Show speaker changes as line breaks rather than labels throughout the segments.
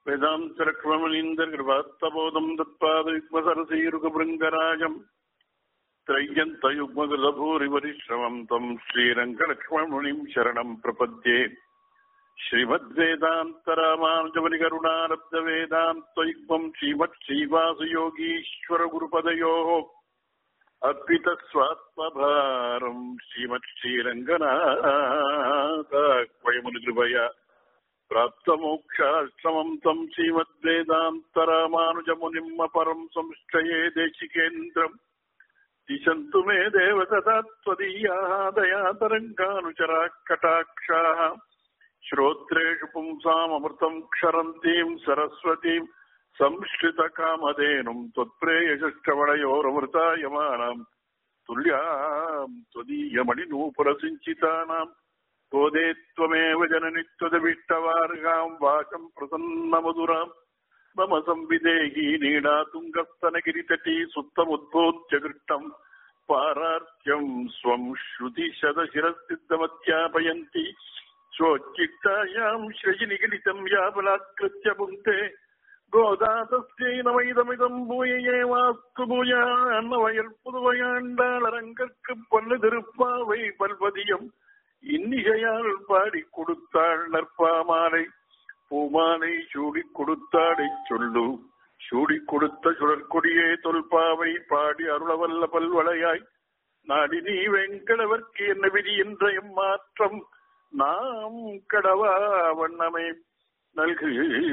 वेदान्तलक्ष्मणीन्द्रकृपात्तबोधम् दत्पादयुग्मसरसीरुगभृङ्गराजम् त्रय्यन्तयुग्मगलभूरिपरिश्रमम् तम् श्रीरङ्गलक्ष्मणमुनिम् शरणम् प्रपद्ये श्रीमद्वेदान्तरामानुजमनिकरुणारब्धवेदान्तयुग्मम् श्रीमत् श्रीवासयोगीश्वरगुरुपदयोः अर्पितस्वात्मभारम् श्रीमत् श्रीरङ्गनाथाक्वयमुनिकृपया प्राप्तमोक्षाश्रमम् तम् श्रीमद्वेदान्तरामानुजमुनिम् अपरम् संश्रये देशिकेन्द्रम् दिशन्तु मे देवतथा त्वदीयाः दयातरङ्गानुचराः कटाक्षाः श्रोत्रेषु पुंसाममृतम् क्षरन्तीम् सरस्वतीम् संश्रितकामधेनुम् त्वत्प्रेयशिष्टवणयोरमृतायमानाम् तुल्याम् त्वदीयमणिनूपुरसिञ्चितानाम् गोदे त्वमेव जननि त्वदविष्टवार्गाम् वाचम् प्रसन्नमधुराम् मम संविदेही नीडातुङ्गस्तनगिरितटी सुप्तमुद्बोध्य कृष्टम् पारार्त्यम् स्वम् श्रुतिशतशिरसिद्धमध्यापयन्ति स्वोच्चित्तायाम् श्रयिनिगलितम् या बलात्कृत्य पुङ्क्ते கோதாதஸ்யை நமைதமிதம் பூயையேவாஸ்து பூயான்மவயல் புதுவையாண்டாளரங்கற்கு பொல்லு திருப்பாவை பல்வதியம் இன்னிசையால் பாடி கொடுத்தாள் நற்பாமாலை பூமாலை சூடிக் கொடுத்தாடை சொல்லு சூடிக் கொடுத்த சுழற்கொடியே தொல்பாவை பாடி அருளவல்ல பல்வளையாய் நாடி நீ வெங்கடவர்க்கு என்ன விதி என்ற எம்மாற்றம் நாம் கடவா வண்ணமே நல்கு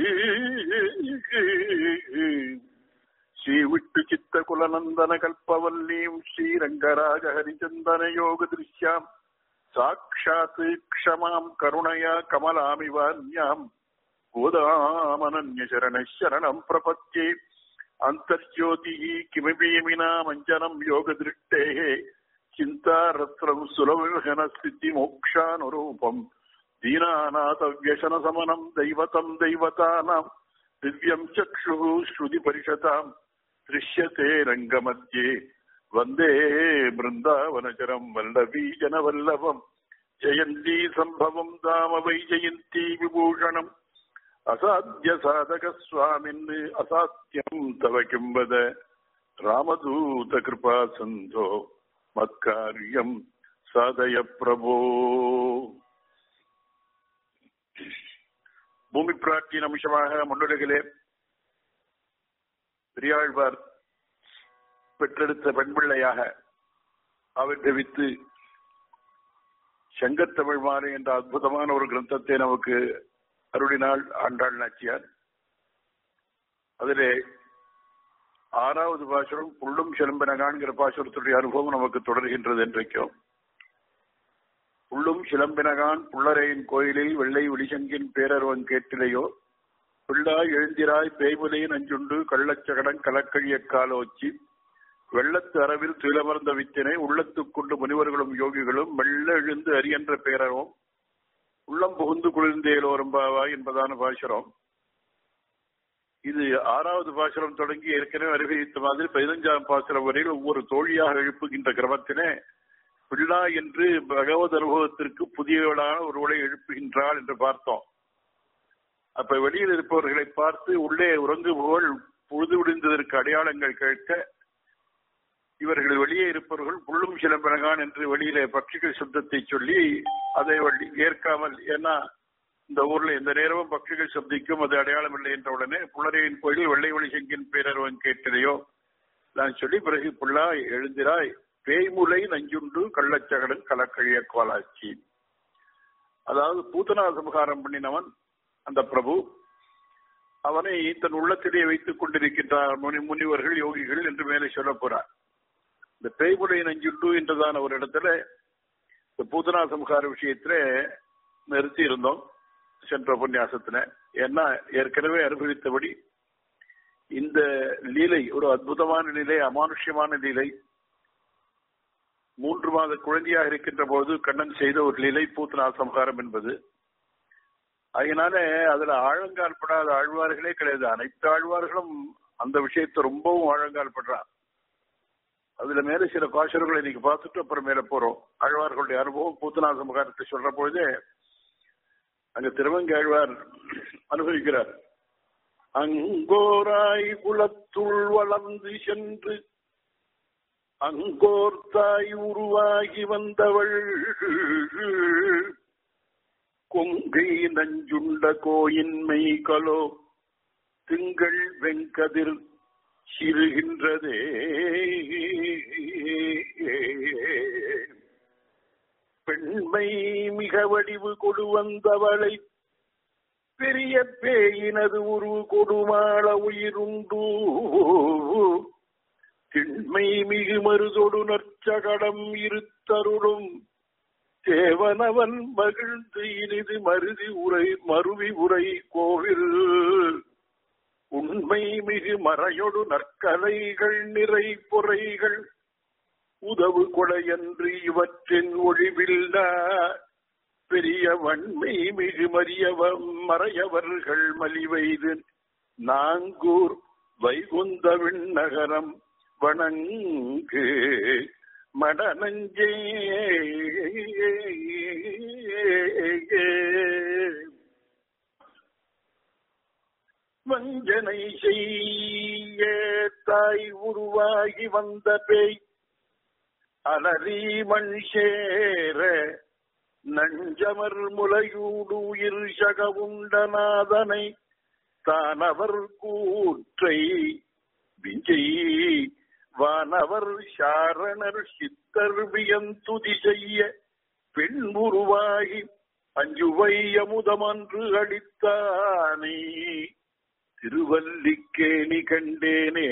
ஸ்ரீ விட்டு சித்த குலநந்தன கல்பவல்லீம் ஸ்ரீரங்கராஜ ஹரிச்சந்தன யோக திருஷ்யாம் சாட்சாத் க்ஷமாம் கருணயா கமலாமிவான்யாம் கோதாமனன்ய சரண சரணம் பிரபத்யே அந்தர்ஜோதி கிமபீமினா மஞ்சனம் யோக திருஷ்டே சிந்தாரத்ரம் சுலபகன ஸ்திதி மோக்ஷானுரூபம் दीनानाथव्यसनसमनम् दैवतम् दैवतानाम् दिव्यम् चक्षुः श्रुतिपरिषताम् दृश्यते रङ्गमध्ये वन्दे बृन्दावनचरम् वल्लवीजनवल्लभम् जयन्ती सम्भवम् दाम वै जयन्ती विभूषणम् असाध्यसाधकस्वामिन् असाध्यम् तव किम् वद रामदूतकृपा सन्धो मत्कार्यम् साधय प्रभो பூமி பிராட்டியின் அம்சமாக முன்னுலகிலே பெரியாழ்வார் பெற்றெடுத்த பெண்பிள்ளையாக ஆவிர்வவித்து சங்கத்தமிழ் மாலை என்ற அற்புதமான ஒரு கிரந்தத்தை நமக்கு அருளினாள் ஆண்டாள் நாச்சியார் அதிலே ஆறாவது பாசுரம் புள்ளும் சிலம்பினகான்கிற பாசுரத்துடைய அனுபவம் நமக்கு தொடர்கின்றது என்றைக்கும் புள்ளும் சிலம்பினகான் புள்ளரையின் கோயிலில் வெள்ளை ஒளிசங்கின் பேரருவன் கேட்டிலையோ பிள்ளாய் எழுந்திராய் பேய்முலையின் அஞ்சுண்டு கள்ளச்சகடன் கலக்கழிய காலோச்சி வெள்ளத்து அரவில் துயிலமர்ந்த வித்தினை உள்ளத்துக்கொண்டு முனிவர்களும் யோகிகளும் மெல்ல எழுந்து அரியன்ற பேரரும் உள்ளம் புகுந்து குளிர்ந்தேலோரம்பாவாய் என்பதான பாசுரம் இது ஆறாவது பாசுரம் தொடங்கி ஏற்கனவே அறிவித்த மாதிரி பதினஞ்சாம் பாசுரம் வரையில் ஒவ்வொரு தோழியாக எழுப்புகின்ற கிரமத்தினே பிள்ளா என்று பகவத் அனுபவத்திற்கு புதியவளான ஒருவளை எழுப்புகின்றாள் என்று பார்த்தோம் அப்ப வெளியில் இருப்பவர்களை பார்த்து உள்ளே உறங்குபவள் பொழுது விடுந்ததற்கு அடையாளங்கள் கேட்க இவர்கள் வெளியே இருப்பவர்கள் புள்ளும் சிலம்பினகான் என்று வெளியிலே பட்சிகள் சப்தத்தை சொல்லி அதை ஏற்காமல் ஏன்னா இந்த ஊர்ல எந்த நேரமும் பட்சிகள் சப்திக்கும் அது அடையாளம் இல்லை என்ற உடனே புள்ளரையின் கோயிலில் வெள்ளை ஒளி செங்கின் பேரருவன் கேட்டதையோ நான் சொல்லி பிறகு புள்ளா எழுந்திராய் பேய்முலை நஞ்சுண்டு கள்ளச்சகடன் கலக்கழிய கோலாச்சி அதாவது பூத்தனா சமகாரம் பண்ணினவன் அந்த பிரபு அவனை தன் உள்ளத்திலே வைத்துக் கொண்டிருக்கின்றார் முனி முனிவர்கள் யோகிகள் என்று மேலே சொல்ல போறார் இந்த பேய்முலை நஞ்சுண்டு என்றதான ஒரு இடத்துல இந்த பூத்தனா சமகார விஷயத்துல நிறுத்தி இருந்தோம் சென்ற உபன்யாசத்துல ஏன்னா ஏற்கனவே அனுபவித்தபடி இந்த லீலை ஒரு அற்புதமான நிலை அமானுஷ்யமான லீலை மூன்று மாத குழந்தையாக இருக்கின்ற போது கண்ணன் செய்த ஒரு லீலை பூத்தனா சம்ஹாரம் என்பது அதனால அதுல ஆழங்கால் படாத ஆழ்வார்களே கிடையாது அனைத்து ஆழ்வார்களும் அந்த விஷயத்தை ரொம்பவும் ஆழங்கால் படுறான் அதுல மேல சில பாசுரங்களை இன்னைக்கு பார்த்துட்டு அப்புறம் மேல போறோம் ஆழ்வார்களுடைய அனுபவம் பூத்தனா சம்ஹாரத்தை சொல்ற பொழுதே அங்க திருவங்க ஆழ்வார் அனுபவிக்கிறார் அங்கோராய் குலத்துள் வளர்ந்து சென்று அங்கோர் தாய் உருவாகி வந்தவள் கொங்கை நஞ்சுண்ட கோயின்மை கலோ திங்கள் வெங்கதிர் சிறுகின்றதே பெண்மை மிக வடிவு கொடு வந்தவளை பெரிய பேயினது உருவு கொடுமாள உயிருண்டு திண்மை மிகு மருதொடு நற்சகடம் இருத்தருளும் தேவனவன் மகிழ்ந்து இனிது மருதி உரை மருவி உரை கோவில் உண்மை மிகு மறையொடு நற்கலைகள் நிறை பொறைகள் உதவு கொடையன்று இவற்றின் ஒழிவில்ல பெரிய வன்மை மிகு மறியவ மறையவர்கள் மலிவைது நாங்கூர் வைகுந்த விண்ணகரம் வணங்கு மடனஞ்சே வஞ்சனை செய்ய தாய் உருவாகி வந்த பேய் அலறி மண் சேர நஞ்சமர் முலையூடு உயிர் சகவுண்டநாதனை தானவர் கூற்றை விஞ்சை வானவர் சாரணர் சித்தர் வியந்துதி செய்ய பெண் உருவாகி அஞ்சுவை அமுதமன்று அளித்தானே திருவல்லிக்கேணி கண்டேனே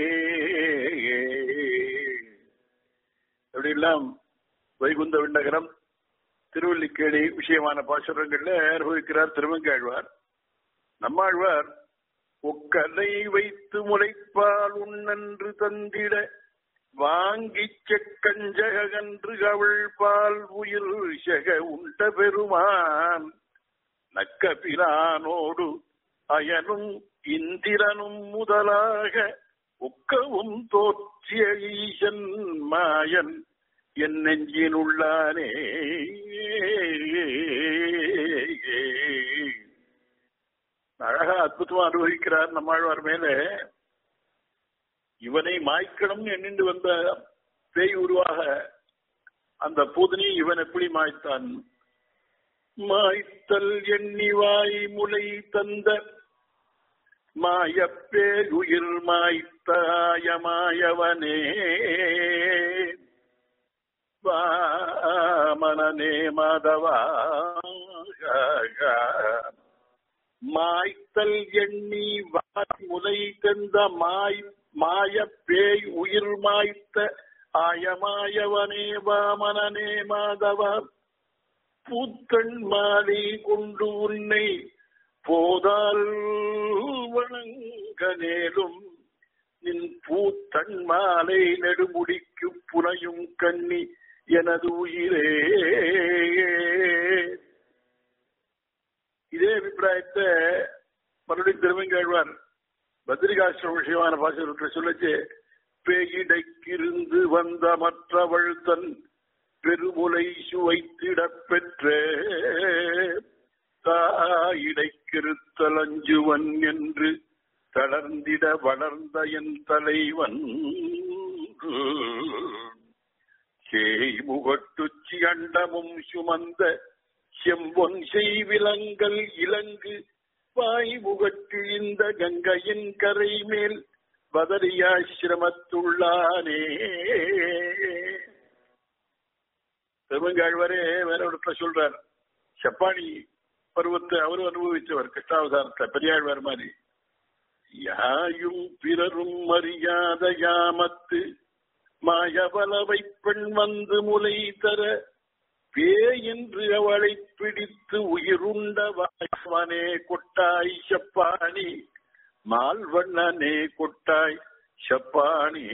அப்படியெல்லாம் வைகுந்த விண்ணகரம் திருவல்லிக்கேணி விஷயமான பாசுரங்கள்ல அனுபவிக்கிறார் திருவங்காழ்வார் நம்மாழ்வார் ஒக்கலை வைத்து முளைப்பால் உண்ணன்று தந்திட வாங்கிச் செக்கஞ்சகன்று அவள் பால் உயிர் செக உண்ட பெருமான் நக்க பிரானோடு அயனும் இந்திரனும் முதலாக ஒக்கவும் தோற்றிய ஈசன் மாயன் என் நெஞ்சினுள்ளானே அழகா அற்புதமா அனுபவிக்கிறார் நம்மாழ்வார் மேல இவனை மாய்க்கணும் எண்ணிண்டு வந்த பேய் உருவாக அந்த பூதனி இவன் எப்படி மாய்த்தான் மாய்த்தல் எண்ணி வாய் முலை தந்த மாயப்பேருயிர் மாய்த்தாய மாயவனே வாமனே மாதவா மாய்த்தல் எண்ணி வாய் முலை தந்த மாய் மாய பேய் உயிர் மாய்த்த ஆயமாயவனே வாமனனே மாதவா பூத்தன் மாலை கொண்டு உன்னை போதால் வணங்க நேலும் நின் பூத்தன் மாலை நெடுமுடிக்கு புனையும் கண்ணி எனது உயிரே இதே அபிப்பிராயத்தை மறுபடியும் திருமங்கழ்வார் பத்ரிகாஷ்டிர விஷயமான பாசனத்தை சொல்லச்சு பேயிடைக்கிருந்து வந்த மற்றவள் தன் பெருமுலை சுவைத்திடப் பெற்ற தாயிடைக்கிருத்தல் அஞ்சுவன் என்று தளர்ந்திட வளர்ந்த என் தலைவன் சேய் முகட்டுச்சி அண்டமும் சுமந்த செம்பொன் செய்விலங்கல் இலங்கு வாய் முகட்டில் இந்த கங்கையின் கரை மேல் பதரியாசிரமத்துள்ளானே திருமங்காழ்வாரே வேற இடத்துல சொல்றார் செப்பாணி பருவத்தை அவரும் அனுபவிச்சவர் கிருஷ்ணாவதாரத்தை பெரியாழ்வார் மாதிரி யாயும் பிறரும் அறியாத யாமத்து மாயவலவை பெண் வந்து முலை தர பே என்று அவளை பிடித்து உயிருண்ட வாய்வனே கொட்டாய் செப்பாணி மால்வண்ணனே கொட்டாய் செப்பாணி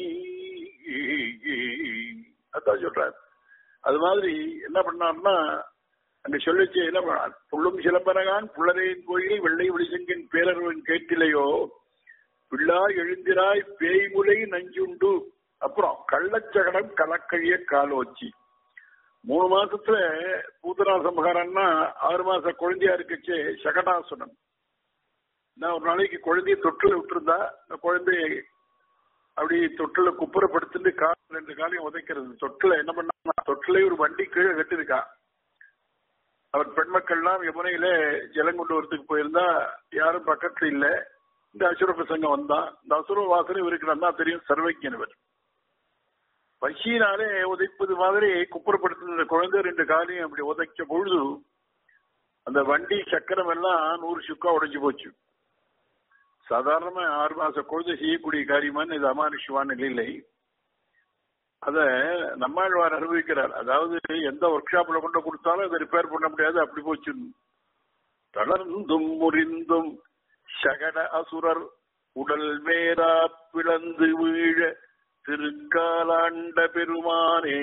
அதான் சொல்றார் அது மாதிரி என்ன பண்ணார்னா அங்க சொல்லிச்சு என்ன பண்ணார் புள்ளும் சிலம்பரகான் புள்ளரையின் கோயில் வெள்ளை ஒளிசங்கின் பேரர்வன் கேட்டிலையோ பிள்ளா எழுந்திராய் பேய்முலை நஞ்சுண்டு அப்புறம் கள்ளச்சகடம் கலக்கழிய காலோச்சி மூணு மாசத்துல பூதராச மகாரன்னா ஆறு மாச குழந்தையா இருக்குச்சு சகடாசுடன் நான் ஒரு நாளைக்கு குழந்தைய தொட்டில விட்டுருந்தா அந்த குழந்தைய அப்படி தொட்டில குப்புறப்படுத்திட்டு கால் ரெண்டு காலையும் உதைக்கிறது தொட்டில என்ன பண்ணா தொட்டிலே ஒரு வண்டி கீழே கட்டிருக்கா அவர் பெண்மக்கள்லாம் யமுனையில ஜலம் கொண்டு வரதுக்கு போயிருந்தா யாரும் பக்கத்துல இல்ல இந்த அசுர பிரசங்க வந்தான் இந்த அசுர வாசனை இவருக்கு நல்லா தெரியும் சர்வஜனவர் பசியினாலே உதைப்பது மாதிரி குப்புறப்படுத்தின குழந்தை ரெண்டு காலையும் அப்படி உதைக்க பொழுது அந்த வண்டி சக்கரம் எல்லாம் நூறு சுக்கா உடைஞ்சு போச்சு சாதாரணமா ஆறு மாச குழந்தை செய்யக்கூடிய காரியமான இது அமானுஷ்யமான நிலை அத நம்மாழ்வார் அனுபவிக்கிறார் அதாவது எந்த ஒர்க் ஷாப்ல கொண்டு கொடுத்தாலும் அதை ரிப்பேர் பண்ண முடியாது அப்படி போச்சு தளர்ந்தும் முறிந்தும் சகட அசுரர் உடல் வேரா பிளந்து வீழ திருக்காலாண்ட பெருமானே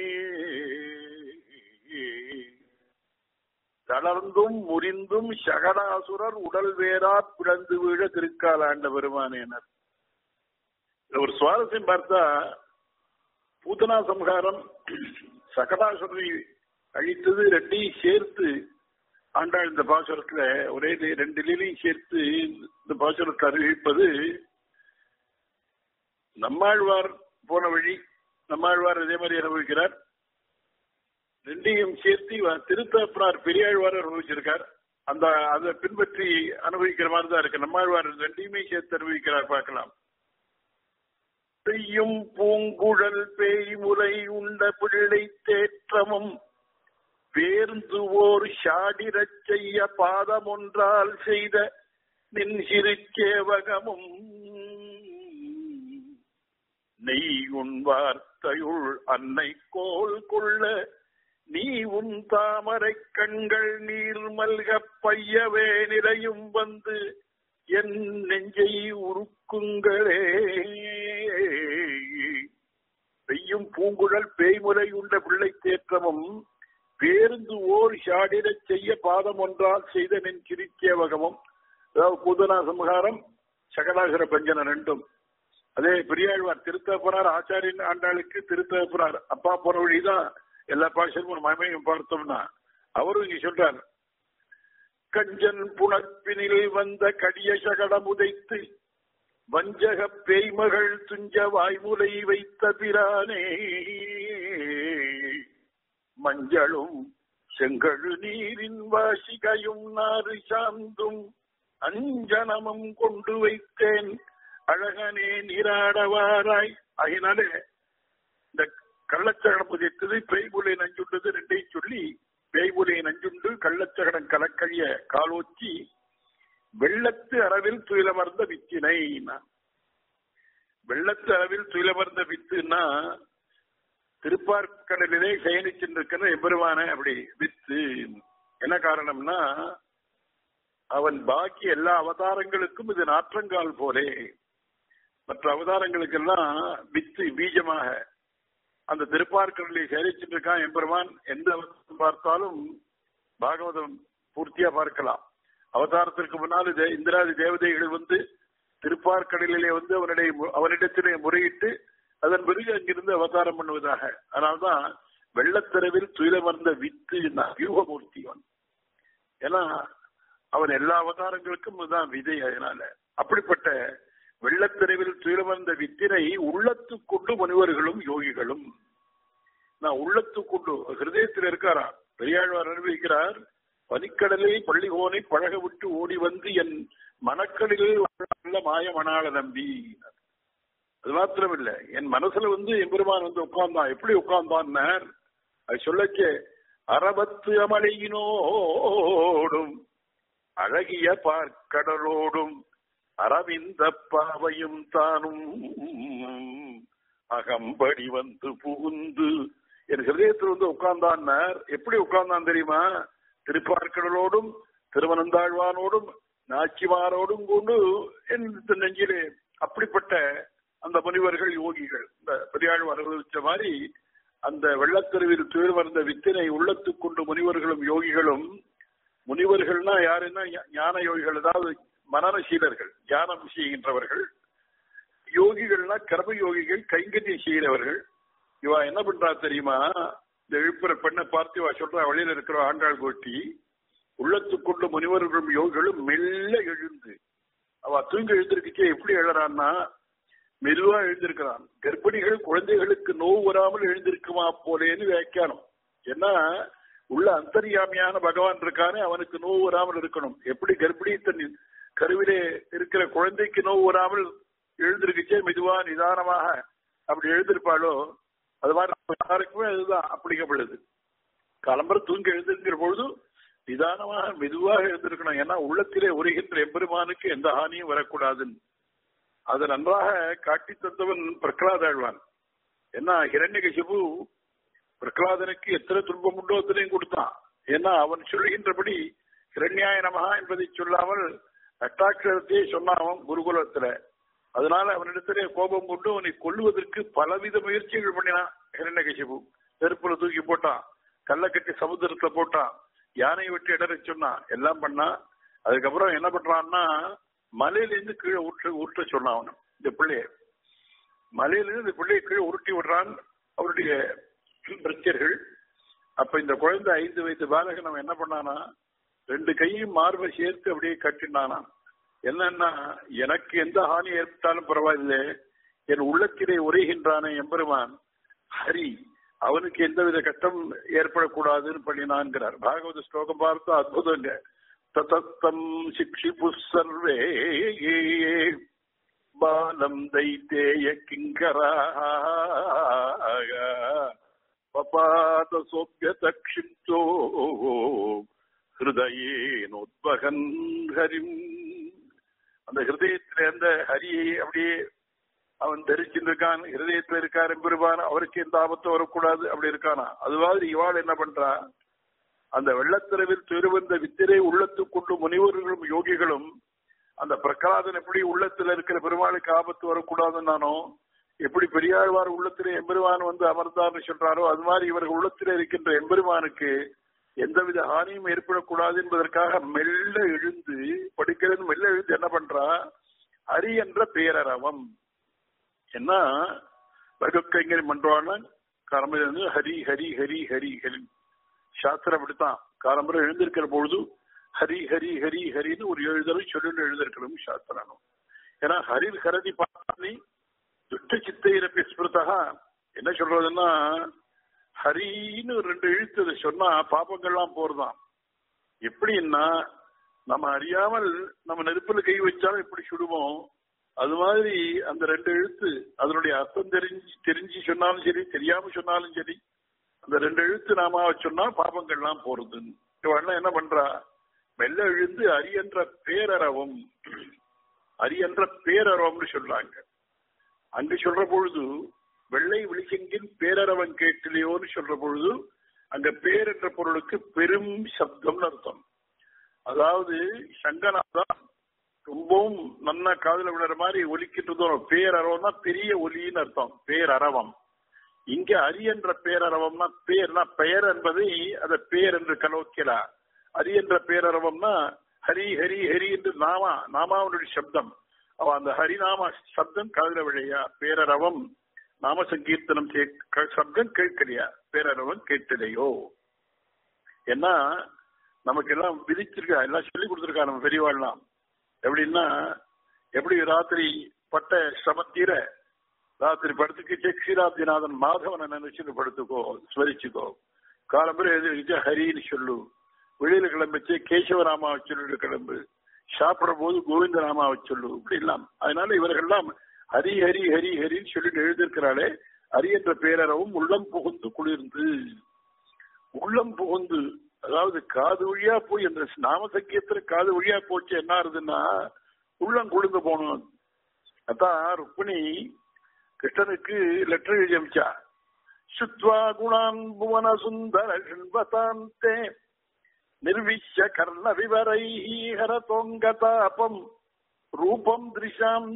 தளர்ந்தும் முறிந்தும் சகடாசுரர் உடல் வேரா பிளந்து வீழ திருக்காலாண்ட பெருமானேனர் ஒரு சுவாரஸ்யம் பார்த்தா பூதனா சம்ஹாரம் சகடாசுரனை அழித்தது ரெண்டையும் சேர்த்து ஆண்டாள் இந்த பாசுரத்துல ஒரே ரெண்டு லீலையும் சேர்த்து இந்த பாசுரத்தை அறிவிப்பது நம்மாழ்வார் போன வழி நம்மாழ்வார் இதே மாதிரி அனுபவிக்கிறார் ரெண்டையும் சேர்த்து திருத்தப்பனார் பெரியாழ்வார் அனுபவிச்சிருக்கார் அந்த அதை பின்பற்றி அனுபவிக்கிற மாதிரி தான் இருக்கு நம்மாழ்வார் ரெண்டையுமே சேர்த்து அனுபவிக்கிறார் பார்க்கலாம் பெய்யும் பூங்குழல் பேய்முலை உண்ட பிள்ளை தேற்றமும் பேர்ந்து ஓர் ஷாடிரச் செய்ய பாதம் ஒன்றால் செய்த நின் சிறுச்சேவகமும் நெய் உன் வார்த்தையுள் அன்னை கோல் கொள்ள நீ உன் தாமரை கண்கள் நீர் மல்க பையவே நிறையும் வந்து என் நெஞ்சை உருக்குங்களே பெய்யும் பூங்குழல் பேய்முறை உண்ட பிள்ளை தேற்றமும் பேருந்து ஓர் ஷாடிரச் செய்ய பாதம் ஒன்றால் செய்த நின் கிரிக்கேவகமும் அதாவது பூதனா சம்ஹாரம் சகலாசுர பஞ்சன ரெண்டும் அதே பெரியாழ்வார் திருத்தப்பனார் ஆச்சாரியன் ஆண்டாளுக்கு திருத்தப்பனார் அப்பா போன வழிதான் எல்லா பாஷனும் மயமையும் பார்த்தோம்னா அவரும் இங்க சொல்றார் கஞ்சன் புணர்ப்பினில் வந்த கடிய சகடம் உதைத்து வஞ்சக பேய்மகள் துஞ்ச வாய்முலை வைத்த பிரானே மஞ்சளும் செங்கழு நீரின் வாசிகையும் நாறு சாந்தும் அஞ்சனமும் கொண்டு வைத்தேன் அழகனே நீராடவாராய் அதனாலே இந்த கள்ளச்சகடம் புதித்தது பேய்புலை நஞ்சுண்டது ரெண்டையும் சொல்லி பேய்புலை நஞ்சுண்டு கள்ளச்சகடம் கலக்கழிய காலோச்சி வெள்ளத்து அளவில் துயிலமர்ந்த வித்தினை வெள்ளத்து அளவில் துயிலமர்ந்த வித்துன்னா திருப்பார்கடலிலே சயனிச்சிருக்கிற எம்பெருமான அப்படி வித்து என்ன காரணம்னா அவன் பாக்கி எல்லா அவதாரங்களுக்கும் இது நாற்றங்கால் போலே மற்ற அவதாரங்களுக்கெல்லாம் வித்து பீஜமாக அந்த திருப்பார்கடலை சேரிச்சுட்டு இருக்கான் எம்பெருமான் எந்த அவதாரம் பார்த்தாலும் பாகவதம் பூர்த்தியா பார்க்கலாம் அவதாரத்திற்கு முன்னால் இந்திராதி தேவதைகள் வந்து திருப்பார்கடலிலே வந்து அவனுடைய அவனிடத்திலே முறையிட்டு அதன் பிறகு அங்கிருந்து அவதாரம் பண்ணுவதாக அதனால்தான் வெள்ளத்திரவில் துயிலமர்ந்த வித்து வியூகமூர்த்தி அவன் ஏன்னா அவன் எல்லா அவதாரங்களுக்கும் இதுதான் விதை அதனால அப்படிப்பட்ட வெள்ளத்திரவில் துயிலமர்ந்த வித்தினை உள்ளத்து கொண்டு முனிவர்களும் யோகிகளும் நான் உள்ளத்து கொண்டு ஹிருதயத்தில் இருக்காரா பெரியாழ்வார் அனுபவிக்கிறார் பனிக்கடலை பள்ளிகோனை பழக விட்டு ஓடி வந்து என் மனக்கடலில் உள்ள மாய மணாள நம்பி அது மாத்திரம் இல்ல என் மனசுல வந்து எம்பெருமான் வந்து உட்கார்ந்தான் எப்படி உட்கார்ந்தான் அது சொல்லச்சே அரபத்து அமலையினோடும் அழகிய பார்க்கடலோடும் அரவிந்த பாவையும் தானும் அகம்படி வந்து புகுந்து என் ஹிருதயத்தில் வந்து உட்கார்ந்தான் எப்படி உட்கார்ந்தான் தெரியுமா திருப்பார்க்கடலோடும் திருவனந்தாழ்வானோடும் நாச்சிமாரோடும் கொண்டு என் நெஞ்சிலே அப்படிப்பட்ட அந்த முனிவர்கள் யோகிகள் இந்த பெரியாழ்வார் அனுபவிச்ச மாதிரி அந்த வெள்ளக்கருவில் துயர் வந்த வித்தினை உள்ளத்துக் கொண்டு முனிவர்களும் யோகிகளும் முனிவர்கள்னா யாருன்னா ஞான யோகிகள் அதாவது மனநசீலர்கள் தியானம் செய்கின்றவர்கள் யோகிகள்னா கர்ம யோகிகள் கைங்கரியம் செய்கிறவர்கள் இவா என்ன பண்றா தெரியுமா இந்த எழுப்புற பெண்ணை பார்த்து இவா சொல்றா வழியில இருக்கிற ஆண்டாள் கோட்டி உள்ளத்துக்கொண்டு முனிவர்களும் யோகிகளும் மெல்ல எழுந்து தூங்கி எழுந்திருக்கே எப்படி எழறான்னா மெதுவா எழுந்திருக்கிறான் கர்ப்பிணிகள் குழந்தைகளுக்கு நோவு வராமல் எழுந்திருக்குமா போலேன்னு வியாக்கியானம் ஏன்னா உள்ள அந்தரியாமியான பகவான் இருக்கானே அவனுக்கு நோவு வராமல் இருக்கணும் எப்படி கர்ப்பிணி தன் கருவிலே இருக்கிற குழந்தைக்கு நோவு வராமல் எழுந்திருக்கச்சே மெதுவா நிதானமாக அப்படி எழுந்திருப்பாளோ அது மாதிரி நம்ம யாருக்குமே அதுதான் அப்ளிகபிள் கிளம்புற தூங்கி எழுந்திருக்கிற பொழுது நிதானமாக மெதுவாக எழுந்திருக்கணும் ஏன்னா உள்ளத்திலே உரைகின்ற எம்பெருமானுக்கு எந்த ஹானியும் வரக்கூடாதுன்னு அதை நன்றாக காட்டி தந்தவன் பிரகலாதாழ்வான் ஏன்னா ஹிரண்யகசிபு பிரகலாதனுக்கு எத்தனை துன்பம் உண்டோ அத்தனையும் கொடுத்தான் ஏன்னா அவன் சொல்லுகின்றபடி ஹிரண்யாய நமகா என்பதை சொல்லாமல் அட்டாட்சரத்தையே சொன்னான் குருகுலத்துல அதனால அவனிடத்திலே கோபம் கொண்டு அவனை கொல்லுவதற்கு பலவித முயற்சிகள் பண்ணினான் ஹிரண்யகசிபு நெருப்புல தூக்கி போட்டான் கல்ல கட்டி சமுத்திரத்துல போட்டான் யானையை விட்டு இடற சொன்னான் எல்லாம் பண்ணா அதுக்கப்புறம் என்ன பண்றான்னா மலையிலிருந்து கீழே ஊற்ற ஊற்ற சொன்னான் அவன் இந்த பிள்ளைய மலையிலிருந்து இந்த பிள்ளையை கீழே உருட்டி விடுறான் அவருடைய பிரச்சர்கள் அப்ப இந்த குழந்தை ஐந்து வயது பாலகன் அவன் என்ன பண்ணானா ரெண்டு கையும் மார்பை சேர்த்து அப்படியே கட்டினானா என்னன்னா எனக்கு எந்த ஹானி ஏற்பட்டாலும் பரவாயில்லை என் உள்ளத்திலே உரைகின்றானே எம்பெருமான் ஹரி அவனுக்கு எந்தவித கஷ்டம் ஏற்படக்கூடாதுன்னு பண்ணினான்கிறார் பாகவத ஸ்லோகம் பார்த்து அற்புதங்க ததத்தம் சிக்ஷிபு சர்வே பாலம் தைத்தேய கிங்கரா பபாத சோபிய தக்ஷிப்தோ ஹிருதயேனோத்பகன் ஹரிம் அந்த ஹிருதயத்தில அந்த ஹரியை அப்படியே அவன் தரிச்சுட்டு இருக்கான் ஹிருதயத்துல இருக்கார் பெருமான் அவருக்கு எந்த ஆபத்தும் வரக்கூடாது அப்படி இருக்கானா அது மாதிரி இவாள் என்ன பண்றா அந்த வெள்ளத்திரவில் திருவந்த வித்திரை உள்ளத்துக்கொண்டு முனிவர்களும் யோகிகளும் அந்த பிரகலாதன் எப்படி உள்ளத்துல இருக்கிற பெருமாளுக்கு ஆபத்து வரக்கூடாதுன்னானோ எப்படி பெரியாழ்வார் உள்ளத்திலே எம்பெருமான் வந்து அமர்ந்தார்னு சொல்றாரோ அது மாதிரி இவர்கள் உள்ளத்திலே இருக்கின்ற எம்பெருமானுக்கு எந்தவித ஹானியும் ஏற்படக்கூடாது என்பதற்காக மெல்ல எழுந்து படிக்கிறது மெல்ல எழுந்து என்ன பண்றா ஹரி என்ற பேரரவம் என்ன வகுக்கைங்கரி மன்றான காலம்பிலிருந்து ஹரி ஹரி ஹரி ஹரி ஹரி சாஸ்திரம் அப்படித்தான் காலம்பரம் எழுந்திருக்கிற பொழுது ஹரி ஹரி ஹரி ஹரின்னு ஒரு ஏழு தடவை சொல்லிட்டு எழுந்திருக்கணும் சாஸ்திரம் ஏன்னா ஹரில் ஹரதி பாணி துஷ்ட சித்தையிரப்பி ஸ்மிருதா என்ன சொல்றதுன்னா ஹரின்னு ரெண்டு எழுத்து சொன்னா பாப்பங்கள்லாம் போறதாம் எப்படின்னா நம்ம அறியாமல் நம்ம நெருப்புல கை வச்சாலும் எப்படி சுடுவோம் அது மாதிரி அந்த ரெண்டு எழுத்து அதனுடைய அர்த்தம் தெரிஞ்சு தெரிஞ்சு சொன்னாலும் சரி தெரியாம சொன்னாலும் சரி அந்த ரெண்டு எழுத்து நாம சொன்னா பாபங்கள்லாம் போறது இவெல்லாம் என்ன பண்றா மெல்ல எழுந்து அரியன்ற பேரறவம் அரியன்ற பேரறவம்னு சொல்றாங்க அங்கு சொல்ற பொழுது வெள்ளை விழிசெங்கின் பேரறவன் கேட்டிலையோன்னு சொல்ற பொழுது அங்க பேர் என்ற பொருளுக்கு பெரும் சப்தம்னு அர்த்தம் அதாவது சங்கநாதான் ரொம்பவும் நன்னா காதல விடுற மாதிரி ஒலிக்கிட்டு பேரறவம்னா பெரிய ஒலின்னு அர்த்தம் பேரறவம் இங்க அரி என்ற பேரறவம்னா பேர்னா பெயர் என்பதை அதை பேர் என்று கலோக்கிலா அரி என்ற பேரறவம்னா ஹரி ஹரி ஹரி என்று நாமா நாமாவனுடைய சப்தம் அவ அந்த ஹரிநாம சப்தம் காதல விழையா பேரறவம் நாம சங்கீர்த்தனம் சப்தம் கேட்கலையா பேரறவம் கேட்கலையோ ஏன்னா நமக்கு எல்லாம் விதிச்சிருக்கா எல்லாம் சொல்லி கொடுத்துருக்கா நம்ம பெரியவாள்லாம் எப்படின்னா எப்படி ராத்திரி பட்ட சிரமத்தீர ராத்திரி படுத்துக்கிச்சே க்ஷீராப்திநாதன் மாதவனை நினைச்சுட்டு படுத்துக்கோ ஸ்மரிச்சுக்கோ காலம்புரை எழுதி ஹரின்னு சொல்லு வெளியில கிளம்பிச்சு கேசவராமாவை சொல்லிட்டு கிளம்பு சாப்பிடுற போது கோவிந்த ராமாவை சொல்லு இப்படி எல்லாம் அதனால இவர்கள்லாம் ஹரி ஹரி ஹரி ஹரின்னு சொல்லிட்டு எழுதியிருக்கிறாளே ஹரி என்ற பேரறவும் உள்ளம் புகுந்து குளிர்ந்து உள்ளம் புகுந்து அதாவது காது வழியா போய் அந்த நாம சக்கியத்துல காது வழியா போச்சு என்ன ஆகுதுன்னா உள்ளம் குளிர்ந்து போகணும் அதான் ருக்மிணி கிருஷ்ணனுக்கு லெட்டர் எழுதி அமிச்சா சுத்வா குணான் புவன சுந்தர ஷண்பதாந்தே நிர்விஷ்ய கர்ண விவரை ஹரதோங்கதாபம் ரூபம் திருஷாம்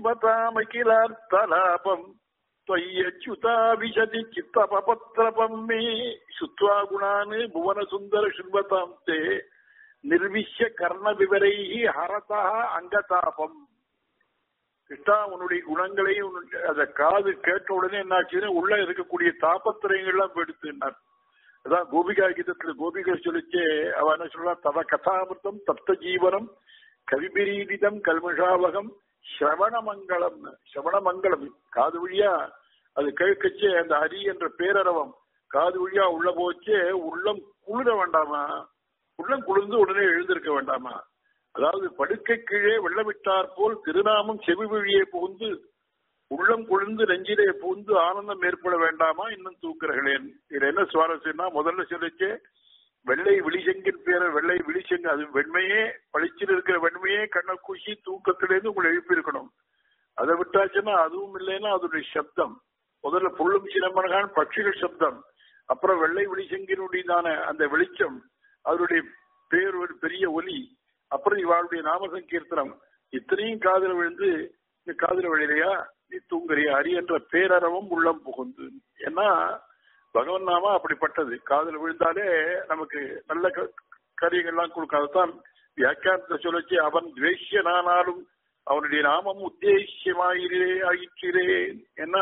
திருஷிமதாமகிலார்த்தலாபம் त्वय्यच्युता विशति चित्तपपत्रपम् मे श्रुत्वा गुणान् भुवनसुन्दर शृण्वताम् ते निर्विश्य கர்ணவிவரைः ஹரதா அங்கதாபம் கிருஷ்ணா உன்னுடைய குணங்களை அத காது கேட்ட உடனே என்னாச்சுன்னா உள்ள இருக்கக்கூடிய தாபத்திரங்கள்லாம் போயிடுத்துனார் அதான் கோபிகா கீதத்துல கோபிகா சொல்லிச்சே அவ என்ன சொல்றா தவ கதாமிருத்தம் தப்த ஜீவனம் கவிபிரீடிதம் கல்மஷாவகம் சிரவணமங்கலம் சிரவணமங்கலம் காது வழியா அது கேட்கச்சே அந்த ஹரி என்ற பேரரவம் காது வழியா உள்ள போச்சே உள்ளம் குளிர வேண்டாமா உள்ளம் குளிர்ந்து உடனே எழுந்திருக்க வேண்டாமா அதாவது படுக்கை கீழே வெள்ளமிட்டார் போல் திருநாமம் செவி வழியே புகுந்து உள்ளம் குளிர்ந்து நெஞ்சிலே புகுந்து ஆனந்தம் ஏற்பட வேண்டாமா இன்னும் தூக்குறகளேன் இதுல என்ன சுவாரஸ்யம்னா முதல்ல சொல்லிச்சே வெள்ளை விழிசெங்கின் பேர வெள்ளை விழிசெங்கு அது வெண்மையே பளிச்சில் இருக்கிற வெண்மையே கண்ணை கூசி தூக்கத்திலேருந்து உங்களை எழுப்பியிருக்கணும் அதை விட்டாச்சுன்னா அதுவும் இல்லைன்னா அதனுடைய சப்தம் முதல்ல புள்ளும் சிலம்பனகான் பட்சிகள் சப்தம் அப்புறம் வெள்ளை விழிசெங்கினுடையதான அந்த வெளிச்சம் அதனுடைய பேர் ஒரு பெரிய ஒலி அப்புறம் இவாளுடைய நாம சங்கீர்த்தனம் இத்தனையும் காதல விழுந்து இந்த காதல விழையிலையா நீ தூங்குறியா அரி என்ற பேரறவும் உள்ளம் புகுந்து ஏன்னா பகவன் நாமா அப்படிப்பட்டது காதல் விழுந்தாலே நமக்கு நல்ல க- காரியங்கள்லாம் கொடுக்கும் அதுதான் வியாக்கியானத்தை சொல்லச்சு அவன் துவேஷ்யனானாலும் அவனுடைய நாமம் உத்தேசியமாயிரே ஆயிற்றிரே ஏன்னா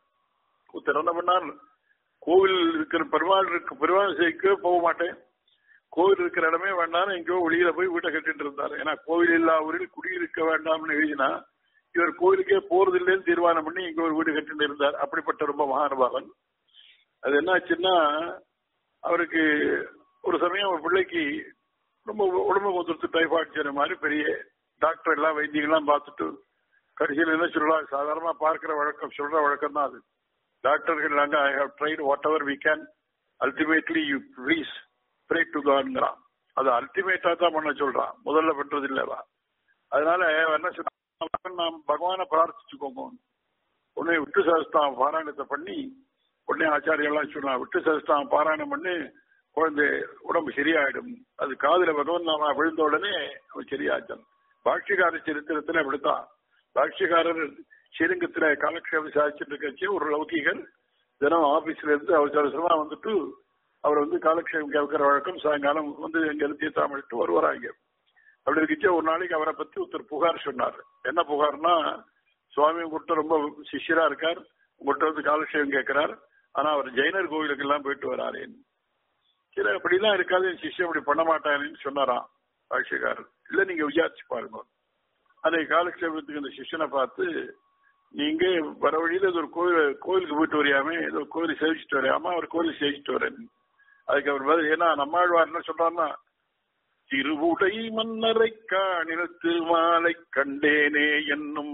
ஒருத்தர் என்ன பண்ணார் கோவில் இருக்கிற பெருமாள் இருக்கு பெருமாள் சேர்க்க போக மாட்டேன் கோவில் இருக்கிற இடமே வேண்டாம் எங்கேயோ வெளியில போய் வீட்டை கட்டிட்டு இருந்தார் ஏன்னா கோவில் இல்லா ஊரில் குடியிருக்க வேண்டாம்னு எழுதினா இவர் கோவிலுக்கே போறது இல்லைன்னு தீர்மானம் பண்ணி இங்க ஒரு வீடு கட்டிட்டு இருந்தார் அப்படிப்பட்ட ரொம்ப மகானுபாவன் அது என்னாச்சுன்னா அவருக்கு ஒரு சமயம் ஒரு பிள்ளைக்கு ரொம்ப உடம்பு கொத்துட்டு டைஃபாய்டு செய்யற மாதிரி பெரிய டாக்டர் எல்லாம் வைத்தியங்கள்லாம் பார்த்துட்டு கடைசியில் என்ன சொல்லலாம் சாதாரணமா பார்க்கிற வழக்கம் சொல்ற வழக்கம் தான் அது டாக்டர்கள் நாங்க I have tried whatever we can ultimately you please pray to காட்ங்கிறான் அது அல்டிமேட்டா தான் பண்ண சொல்றான் முதல்ல பண்றது இல்லவா அதனால அவன் என்ன சொல்றான் நாம் பகவானை பிரார்த்திச்சுக்கோங்க உடனே விட்டு சகஸ்தாம் பாராயணத்தை பண்ணி உடனே ஆச்சாரியெல்லாம் சொன்னான் விட்டு சகஸ்தாம் பாராயணம் பண்ணி குழந்தை உடம்பு சரியாயிடும் அது காதுல பகவான் நாம விழுந்த உடனே அவன் சரியாச்சான் பாஷ்யக்கார சரித்திரத்துல அப்படித்தான் பாஷ்யக்காரர் ஸ்ரீரங்கத்துல காலக்ஷேபம் சாதிச்சுட்டு இருக்கச்சு ஒரு லௌகிகர் தினம் ஆபீஸ்ல இருந்து அவசர அவசரமா வந்துட்டு அவர் வந்து காலக்ஷேபம் கேட்கிற வழக்கம் சாயங்காலம் வந்து எங்க இருந்து தீர்த்தாமலிட்டு வருவாராங்க அப்படி இருந்துச்சு ஒரு நாளைக்கு அவரை பத்தி ஒருத்தர் புகார் சொன்னார் என்ன புகார்னா சுவாமி உங்கள்கிட்ட ரொம்ப சிஷ்யரா இருக்கார் உங்கள்கிட்ட வந்து காலக்ஷேபம் கேட்கிறார் ஆனா அவர் ஜெயினர் கோவிலுக்கு எல்லாம் போயிட்டு வராரேன்னு சரி அப்படிலாம் இருக்காது என் சிஷ்யம் அப்படி பண்ண மாட்டாருன்னு சொன்னாராம் பாஷ்யக்காரர் இல்ல நீங்க விசாரிச்சு பாருங்க அன்னைக்கு காலக்ஷேபத்துக்கு அந்த சிஷ்யனை பார்த்து நீங்க வர வழியில இது ஒரு கோயில் கோயிலுக்கு போயிட்டு வரையாமே ஏதோ கோயில் சேவிச்சுட்டு வரையாமா அவர் கோயில் சேவிச்சுட்டு வரேன் அதுக்கு அவர் பதில் ஏன்னா நம்மாழ்வார் என்ன சொல்றாருன்னா திருவுடை மன்னரை காணில் திருமாலை கண்டேனே என்னும்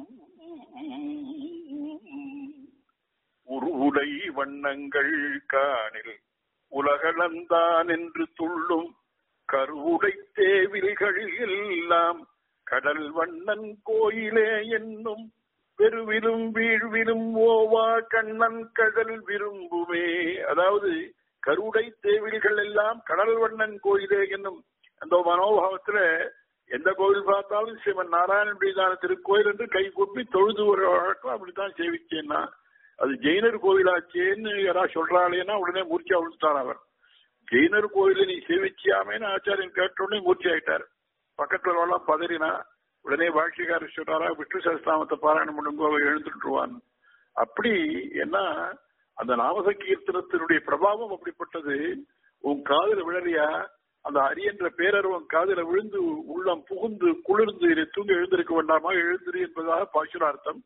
உருவுடை வண்ணங்கள் காணில் உலகளந்தான் என்று துள்ளும் கருவுடை தேவில்களில் எல்லாம் கடல் வண்ணன் கோயிலே என்னும் பெருவிலும் வீழ்விலும் ஓவா கண்ணன் கடல் விரும்புமே அதாவது கருவுடை தேவில்கள் எல்லாம் கடல் வண்ணன் கோயிலே என்னும் அந்த மனோபாவத்துல எந்த கோவில் பார்த்தாலும் சிவன் நாராயணன் மீதான திருக்கோயில் என்று கை கூப்பி தொழுது ஒரு வழக்கம் அப்படித்தான் சேவிச்சேன்னா அது ஜெயினர் கோவிலாச்சேன்னு யாராவது சொல்றாளேன்னா உடனே மூர்ச்சி விழுந்துட்டார் அவர் ஜெயினர் கோயில நீ சேவிச்சியாமேன்னு ஆச்சாரியன் கேட்ட உடனே மூர்ச்சி ஆயிட்டார் பக்கத்துல எல்லாம் பதறினா உடனே பாஷ்யக்காரர் சொல்றாரா விஷ்ணு சகஸ்தாமத்தை பாராயணம் பண்ணுங்கோ அவன் எழுந்துட்டுருவான் அப்படி ஏன்னா அந்த நாமசங்கீர்த்தனத்தினுடைய பிரபாவம் அப்படிப்பட்டது உன் காதுல விழறியா அந்த அரி என்ற பேரருவம் காதுல விழுந்து உள்ளம் புகுந்து குளிர்ந்து இதை தூங்க எழுந்திருக்க வேண்டாமா எழுந்திரு என்பதாக பாசுரார்த்தம்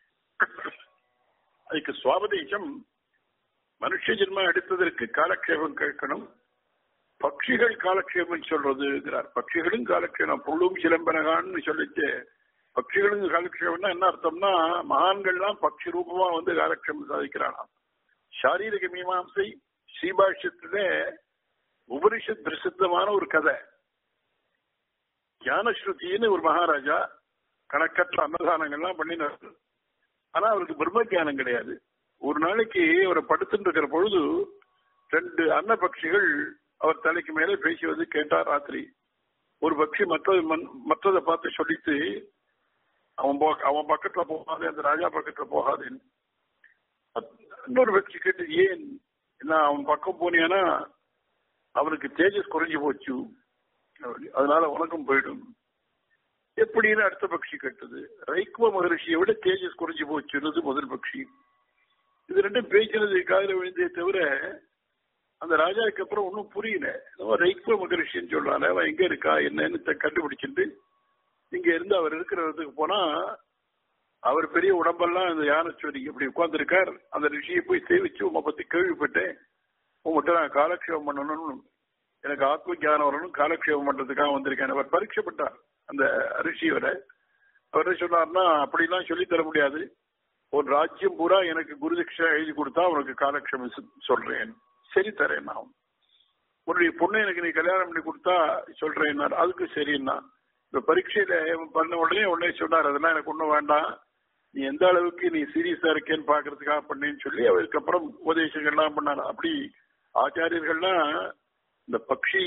அதுக்கு சுவாபதேசம் மனுஷ ஜென்மம் எடுத்ததற்கு காலக்ஷேபம் கேட்கணும் பட்சிகள் காலக்ஷேபம் சொல்றதுங்கிறார் பட்சிகளும் காலக்ஷேபம் புள்ளும் சிலம்பனகான்னு சொல்லிச்சு பட்சிகளும் காலக்ஷேபம்னா என்ன அர்த்தம்னா மகான்கள்லாம் பட்சி ரூபமா வந்து காலக்ஷேபம் சாதிக்கிறானாம் சாரீரிக மீமாம்சை ஸ்ரீபாஷ்யத்திலே உபனிஷத் பிரசித்தமான ஒரு கதை ஞானஸ்ருதின்னு ஒரு மகாராஜா கணக்கற்ற அன்னதானங்கள்லாம் பண்ணினார் ஆனா அவருக்கு பிரம்ம ஞானம் கிடையாது ஒரு நாளைக்கு அவரை படுத்துட்டு இருக்கிற பொழுது ரெண்டு அன்ன பட்சிகள் அவர் தலைக்கு மேலே பேசி வந்து கேட்டார் ராத்திரி ஒரு பட்சி மற்றது மற்றதை பார்த்து சொல்லித்து அவன் போ- அவன் பக்கத்துல போகாது அந்த ராஜா பக்கத்துல போகாதுன்னு இன்னொரு பட்சி கேட்டு ஏன் என்ன அவன் பக்கம் போனியானா அவனுக்கு தேஜஸ் குறைஞ்சு போச்சு அப்படி. அதனால உனக்கும் போயிடும் எப்படின்னு அடுத்த பட்சி கேட்டது ரைக்குவ மகரிஷியை விட தேஜஸ் குறைஞ்சு போச்சுன்றது முதல் பட்சி இது ரெண்டும் பேசினது காதல விழுந்தே தவிர அந்த ராஜாவுக்கு அப்புறம் ஒன்றும் புரியல என்னவோ ரைக்குவ மகரிஷின்னு சொல்றாங்க அவன் எங்க இருக்கா என்னன்னு த- கண்டுபிடிச்சிட்டு இங்க இருந்து அவர் இருக்கிற இடத்துக்கு போனா அவர் பெரிய உடம்பெல்லாம் இந்த யானச்சோரி இப்படி உட்கார்ந்துருக்கார் அந்த ரிஷியை போய் சேவிச்சு உங்க பத்தி கேள்விப்பட்டேன் உங்ககிட்ட நான் காலக்ஷேபம் பண்ணணும்னு எனக்கு ஆத்ம ஞானம் வரணும் காலக்ஷேபம் பண்றதுக்காக வந்திருக்கேன் அவர் பரீட்சைப்பட்டார் அந்த ரிஷியவரை அவர் சொன்னார்னா அப்படிலாம் சொல்லி தர முடியாது ஒரு ராஜ்யம் பூரா எனக்கு குருதட்சிணா எழுதி கொடுத்தா உனக்கு காலக்ஷேபம் சொல்றேன் சரி தரேன் நான் உன்னுடைய பொண்ணு எனக்கு நீ கல்யாணம் பண்ணி கொடுத்தா சொல்றேன் அதுக்கு சரின்னா இந்த பரீட்சையில பண்ண உடனே உடனே சொன்னார் அதெல்லாம் எனக்கு ஒண்ணும் வேண்டாம் நீ எந்த அளவுக்கு நீ சீரியஸா இருக்கேன்னு பாக்குறதுக்காக பண்ணேன்னு சொல்லி அவருக்கு அப்புறம் உபதேசங்கள்லாம் பண்ணார் அப்படி ஆச்சாரியர்கள்லாம் இந்த பக்ஷி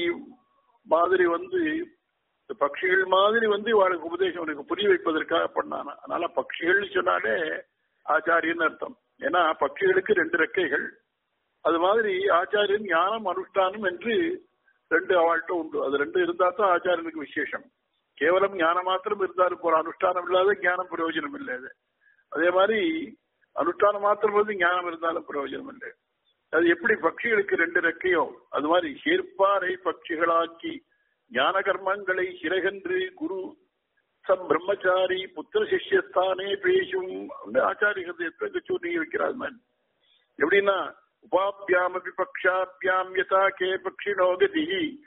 மாதிரி வந்து இந்த பட்சிகள் மாதிரி வந்து இவாளுக்கு உபதேசம் உனக்கு புரிய வைப்பதற்காக பண்ணானா அதனால பட்சிகள் சொன்னாலே ஆச்சாரியன்னு அர்த்தம் ஏன்னா பட்சிகளுக்கு ரெண்டு ரெக்கைகள் அது மாதிரி ஆச்சாரியன் ஞானம் அனுஷ்டானம் என்று ரெண்டு அவள்கிட்ட உண்டு அது ரெண்டு இருந்தா தான் ஆச்சாரியனுக்கு விசேஷம் கேவலம் ஞானம் மாத்திரம் இருந்தாலும் போற அனுஷ்டானம் இல்லாத ஞானம் பிரயோஜனம் இல்லை அது அதே மாதிரி அனுஷ்டானம் மாத்திரம் வந்து ஞானம் இருந்தாலும் பிரயோஜனம் இல்லை அது எப்படி பட்சிகளுக்கு ரெண்டு ரெக்கையோ அது மாதிரி சேர்ப்பாரை பட்சிகளாக்கி ஞான கர்மங்களை சிறகன்று குரு சம் பிரம்மச்சாரி புத்திர சிஷ்யஸ்தானே பேசும் ஆச்சாரியத்தை சொல்லி வைக்கிறார் மேன் எப்படின்னா உபாபியாம் பக்ஷாபியாம் யதா கே பக்ஷிணோ கதி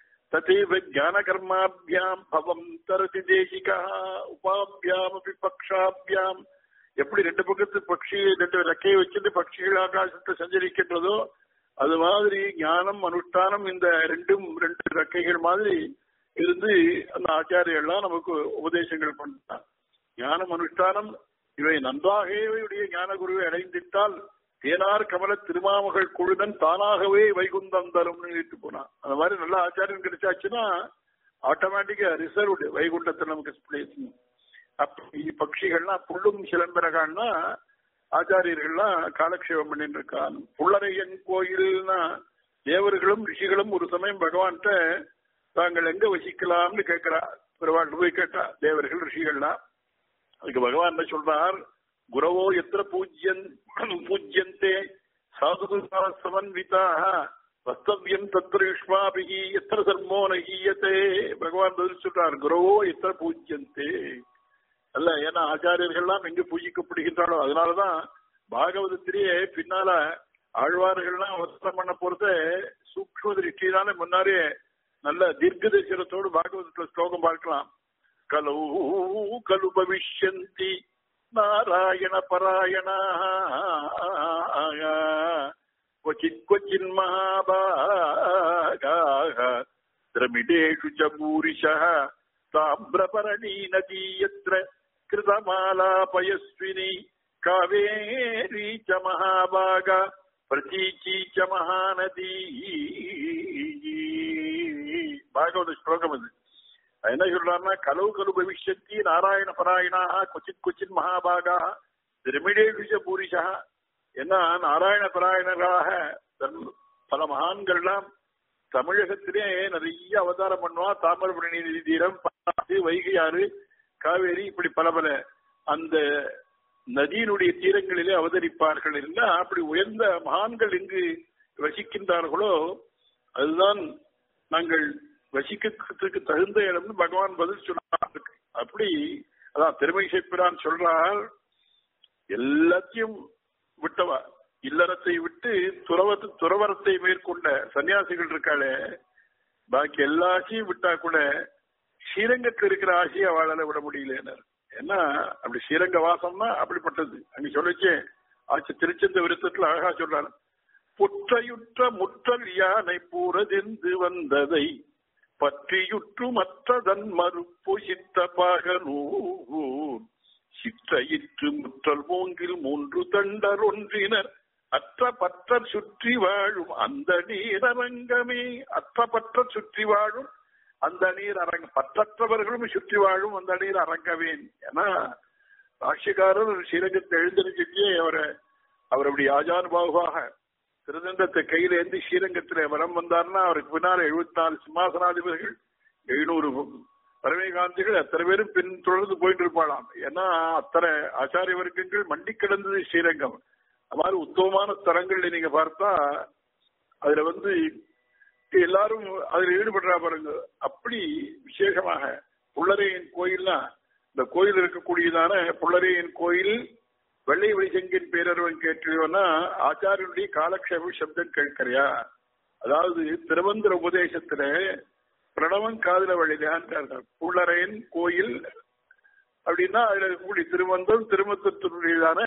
ததேவ ஞான கர்மாபியாம் பவம் தரதி தேசிகா உபாபியாம் பக்ஷாபியாம் எப்படி ரெண்டு பக்கத்து பட்சி ரெண்டு ரெக்கையை வச்சுட்டு பட்சிகள் ஆகாசத்தை சஞ்சரிக்கின்றதோ அது மாதிரி ஞானம் அனுஷ்டானம் இந்த ரெண்டும் ரெண்டு ரெக்கைகள் மாதிரி இருந்து அந்த ஆச்சாரியெல்லாம் நமக்கு உபதேசங்கள் பண்ணார் ஞானம் அனுஷ்டானம் இவை நன்றாகவே இவருடைய ஞான குருவை அடைந்திட்டால் தேனார் கமல திருமாமகள் குழுதன் தானாகவே வைகுந்தம் தரும்னு எழுதிட்டு போனான் அந்த மாதிரி நல்ல ஆச்சாரியம் கிடைச்சாச்சுன்னா ஆட்டோமேட்டிக்கா ரிசர்வ்டு வைகுண்டத்தை நமக்கு பிளேஸ் அப்படி பட்சிகள்லாம் புள்ளும் சிலம்பரகான்னா ஆச்சாரியர்கள்லாம் காலக்ஷேபம் பண்ணிட்டு இருக்கான் புள்ளரையன் கோயில்னா தேவர்களும் ரிஷிகளும் ஒரு சமயம் பகவான்கிட்ட தாங்கள் எங்க வசிக்கலாம்னு கேட்கிறா பெருவாள் போய் கேட்டா தேவர்கள் ரிஷிகள்லாம் அதுக்கு பகவான் என்ன சொல்றார் குரவோ எத்திர பூஜ்யன் பூஜ்யந்தே சாது சமன்விதாக வஸ்தவியம் தத்திர யுஷ்மாபிகி எத்திர சர்மோ நகீயத்தே பகவான் பதில் சொல்றார் குரவோ எத்திர பூஜ்யந்தே அல்ல ஏன்னா ஆச்சாரியர்கள்லாம் எங்க பூஜிக்கப்படுகின்றாலோ அதனாலதான் பாகவதத்திலேயே பின்னால ஆழ்வார்கள்லாம் அவசரம் பண்ண போறத சூக்ம திருஷ்டினால முன்னாரே நல்ல தீர்க்க தரிசனத்தோடு பாகவதத்துல ஸ்லோகம் பார்க்கலாம் கலு கலு பவிஷ்யந்தி நாராயண பராயண क्वचित् क्वचिन् महाभागाः द्रमिडेषु च भूरिशः ताम्रपरणी नदी यत्र कृतमालापयस्विनी कावेरी च महाभागा प्रतीची च महानदी பாகவத ஸ்லோகம் அது என்ன சொல்றாருன்னா கலவு கலு பவிஷ்யந்தி நாராயண பராயணாக கொச்சின் கொச்சின் மகாபாகா திருமிடேஷ பூரிஷா என்ன நாராயண பராயணராக பல மகான்கள்லாம் தமிழகத்திலே நிறைய அவதாரம் பண்ணுவா தாமிரபரணி நிதி தீரம் பன்னாறு வைகையாறு காவேரி இப்படி பல பல அந்த நதியினுடைய தீரங்களிலே அவதரிப்பார்கள் இல்ல அப்படி உயர்ந்த மகான்கள் எங்கு வசிக்கின்றார்களோ அதுதான் நாங்கள் வசிக்கிறதுக்கு தகுந்த இடம்னு பகவான் பதில் சொன்னார் அப்படி அதான் பெருமை சேர்ப்பிறான் சொல்றார் எல்லாத்தையும் விட்டவா இல்லறத்தை விட்டு துறவத்து துறவரத்தை மேற்கொண்ட சன்னியாசிகள் இருக்காளே பாக்கி எல்லாத்தையும் விட்டா கூட ஸ்ரீரங்கத்தில் இருக்கிற ஆசையை அவளால விட முடியலன்னு ஏன்னா அப்படி ஸ்ரீரங்க வாசம்னா அப்படிப்பட்டது அங்க சொல்லிச்சு ஆச்சு திருச்செந்த விருத்தத்துல அழகா சொல்றாரு புற்றையுற்ற முற்றல் யானை பூரதெந்து வந்ததை பற்றியுற்று மற்றதன் மறுப்பு சித்த பாகனூர் சிற்றையிற்று முற்றல் மூங்கில் மூன்று தண்டர் ஒன்றினர் அற்ற பற்றர் சுற்றி வாழும் அந்த நீரரங்கமே அற்ற பற்றர் சுற்றி வாழும் அந்த நீர் அரங்க பற்றற்றவர்களும் சுற்றி வாழும் அந்த நீர் அரங்கவேன் ஏன்னா ராட்சியக்காரர் ஸ்ரீரங்கத்தை எழுந்திருக்கே அவரை அவர் அப்படி ஆஜானுபாவாக திருதண்டத்தை கையில ஏந்தி ஸ்ரீரங்கத்திலே வரம் வந்தார்னா அவருக்கு பின்னால் எழுபத்தி நாலு சிம்மாசனாதிபதிகள் எழுநூறு பரமேகாந்திகள் அத்தனை பேரும் பின் தொடர்ந்து போயிட்டு இருப்பாளாம் ஏன்னா அத்தனை ஆச்சாரிய வர்க்கங்கள் மண்டி கிடந்தது ஸ்ரீரங்கம் அது மாதிரி உத்தமமான ஸ்தலங்கள்ல நீங்க பார்த்தா அதுல வந்து எல்லாரும் அதுல ஈடுபடுறா பாருங்க அப்படி விசேஷமாக உள்ளரையின் கோயில்லாம் இந்த கோயில் இருக்கக்கூடியதான புள்ளரையின் கோயில் வெள்ளை வெளிச்செங்கின் பேரருவன் கேட்டியோன்னா ஆச்சாரியனுடைய காலக்ஷேப சப்தம் கேட்கிறியா அதாவது திருவந்திர உபதேசத்துல பிரணவன் காதல வழிதான் புள்ளரையின் கோயில் அப்படின்னா அதுல இருக்கக்கூடிய திருவந்தம் திருமத்தத்தினுடையதான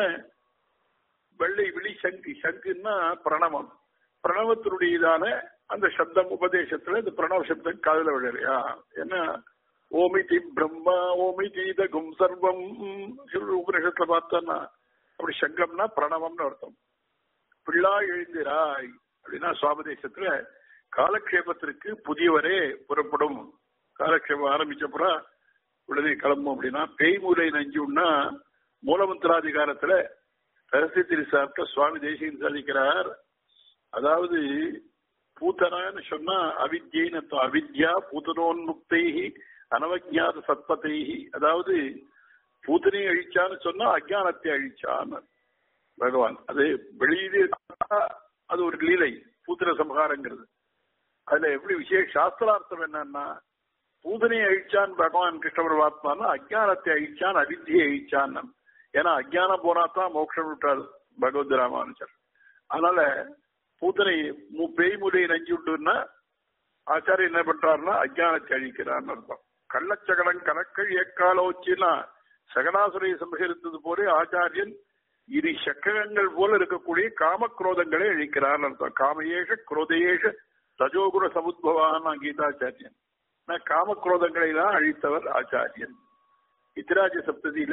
வெள்ளை விழி சங்கு சங்குன்னா பிரணவம் பிரணவத்தினுடையதான அந்த சப்தம் உபதேசத்துல இந்த பிரணவ சப்தம் காதல விழறியா என்ன ஓமிதி பிரம்மா ஓமிதி தகும் சர்வம் உபநிஷத்துல பார்த்தோன்னா அப்படி சங்கம்னா பிரணவம்னு அர்த்தம் பிள்ளா எழுந்திராய் அப்படின்னா சுவாபதேசத்துல காலக்ஷேபத்திற்கு புதியவரே புறப்படும் காலக்ஷேபம் ஆரம்பிச்சப்புறம் உடனே கிளம்பும் அப்படின்னா பேய்மூலை நஞ்சுன்னா மூலமந்திராதிகாரத்துல ரகசிய திருசார்த்த சுவாமி தேசிகன் சாதிக்கிறார் அதாவது பூத்தனான்னு சொன்னா அவித்யின்னு அர்த்தம் அவித்யா பூத்தனோன்முக்தை அனவஜாத சத்பதை அதாவது பூத்தனை அழிச்சான்னு சொன்னா அஜானத்தை அழிச்சான்னு பகவான் அது வெளியிலே அது ஒரு லீலை பூத்திர சம்ஹாரங்கிறது அதுல எப்படி விசேஷ சாஸ்திரார்த்தம் என்னன்னா பூதனை அழிச்சான் பகவான் கிருஷ்ண பரமாத்மானா அஜானத்தை அழிச்சான் அவித்தியை அழிச்சான் ஏன்னா அஜானம் போனா தான் மோட்சம் விட்டார் பகவத் ராமானுஜர் அதனால பூத்தனை பேய்முறையை நஞ்சு விட்டுன்னா ஆச்சாரியர் என்ன பண்றாருன்னா அஜானத்தை அழிக்கிறான்னு அர்த்தம் கள்ளச்சகடம் கலக்கள் ஏக்காலோச்சின்னா சகனாசுரை சம்ஹரித்தது போல ஆச்சாரியன் இரு சக்கரங்கள் போல இருக்கக்கூடிய காமக்ரோதங்களை அழிக்கிறார் அர்த்தம் காமயேஷ குரோதயேஷ ரஜோகுர சமுத்பவான் கீதாச்சாரியன் காமக்ரோதங்களை தான் அழித்தவர் ஆச்சாரியன் இத்திராஜ சப்ததியில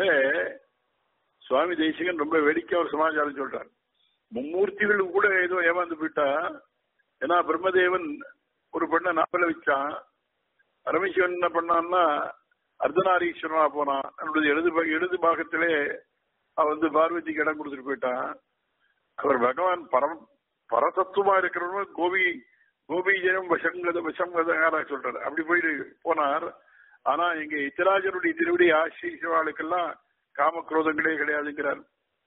சுவாமி தேசிகன் ரொம்ப வேடிக்கை ஒரு சமாச்சாரம் சொல்றார் மும்மூர்த்திகளும் கூட ஏதோ ஏமாந்து போயிட்டா ஏன்னா பிரம்மதேவன் ஒரு பெண்ணை நாப்பல வச்சான் பரமேஸ்வரன் என்ன பண்ணான்னா அர்த்தநாரீஸ்வரனா போனான் அவனுடைய இடது இடது பாகத்திலே அவன் வந்து பார்வதிக்கு இடம் கொடுத்துட்டு போயிட்டான் அவர் பகவான் பரம் பரதத்துவமா இருக்கிறவங்க கோபி கோபீஜனம் வசங்கத வசங்கதாரா சொல்றாரு அப்படி போயிட்டு போனார் ஆனா எங்க இத்திராஜனுடைய திருவிடி ஆசிரியவாளுக்கெல்லாம் காமக்ரோதங்களே கிடையாதுங்கிறார்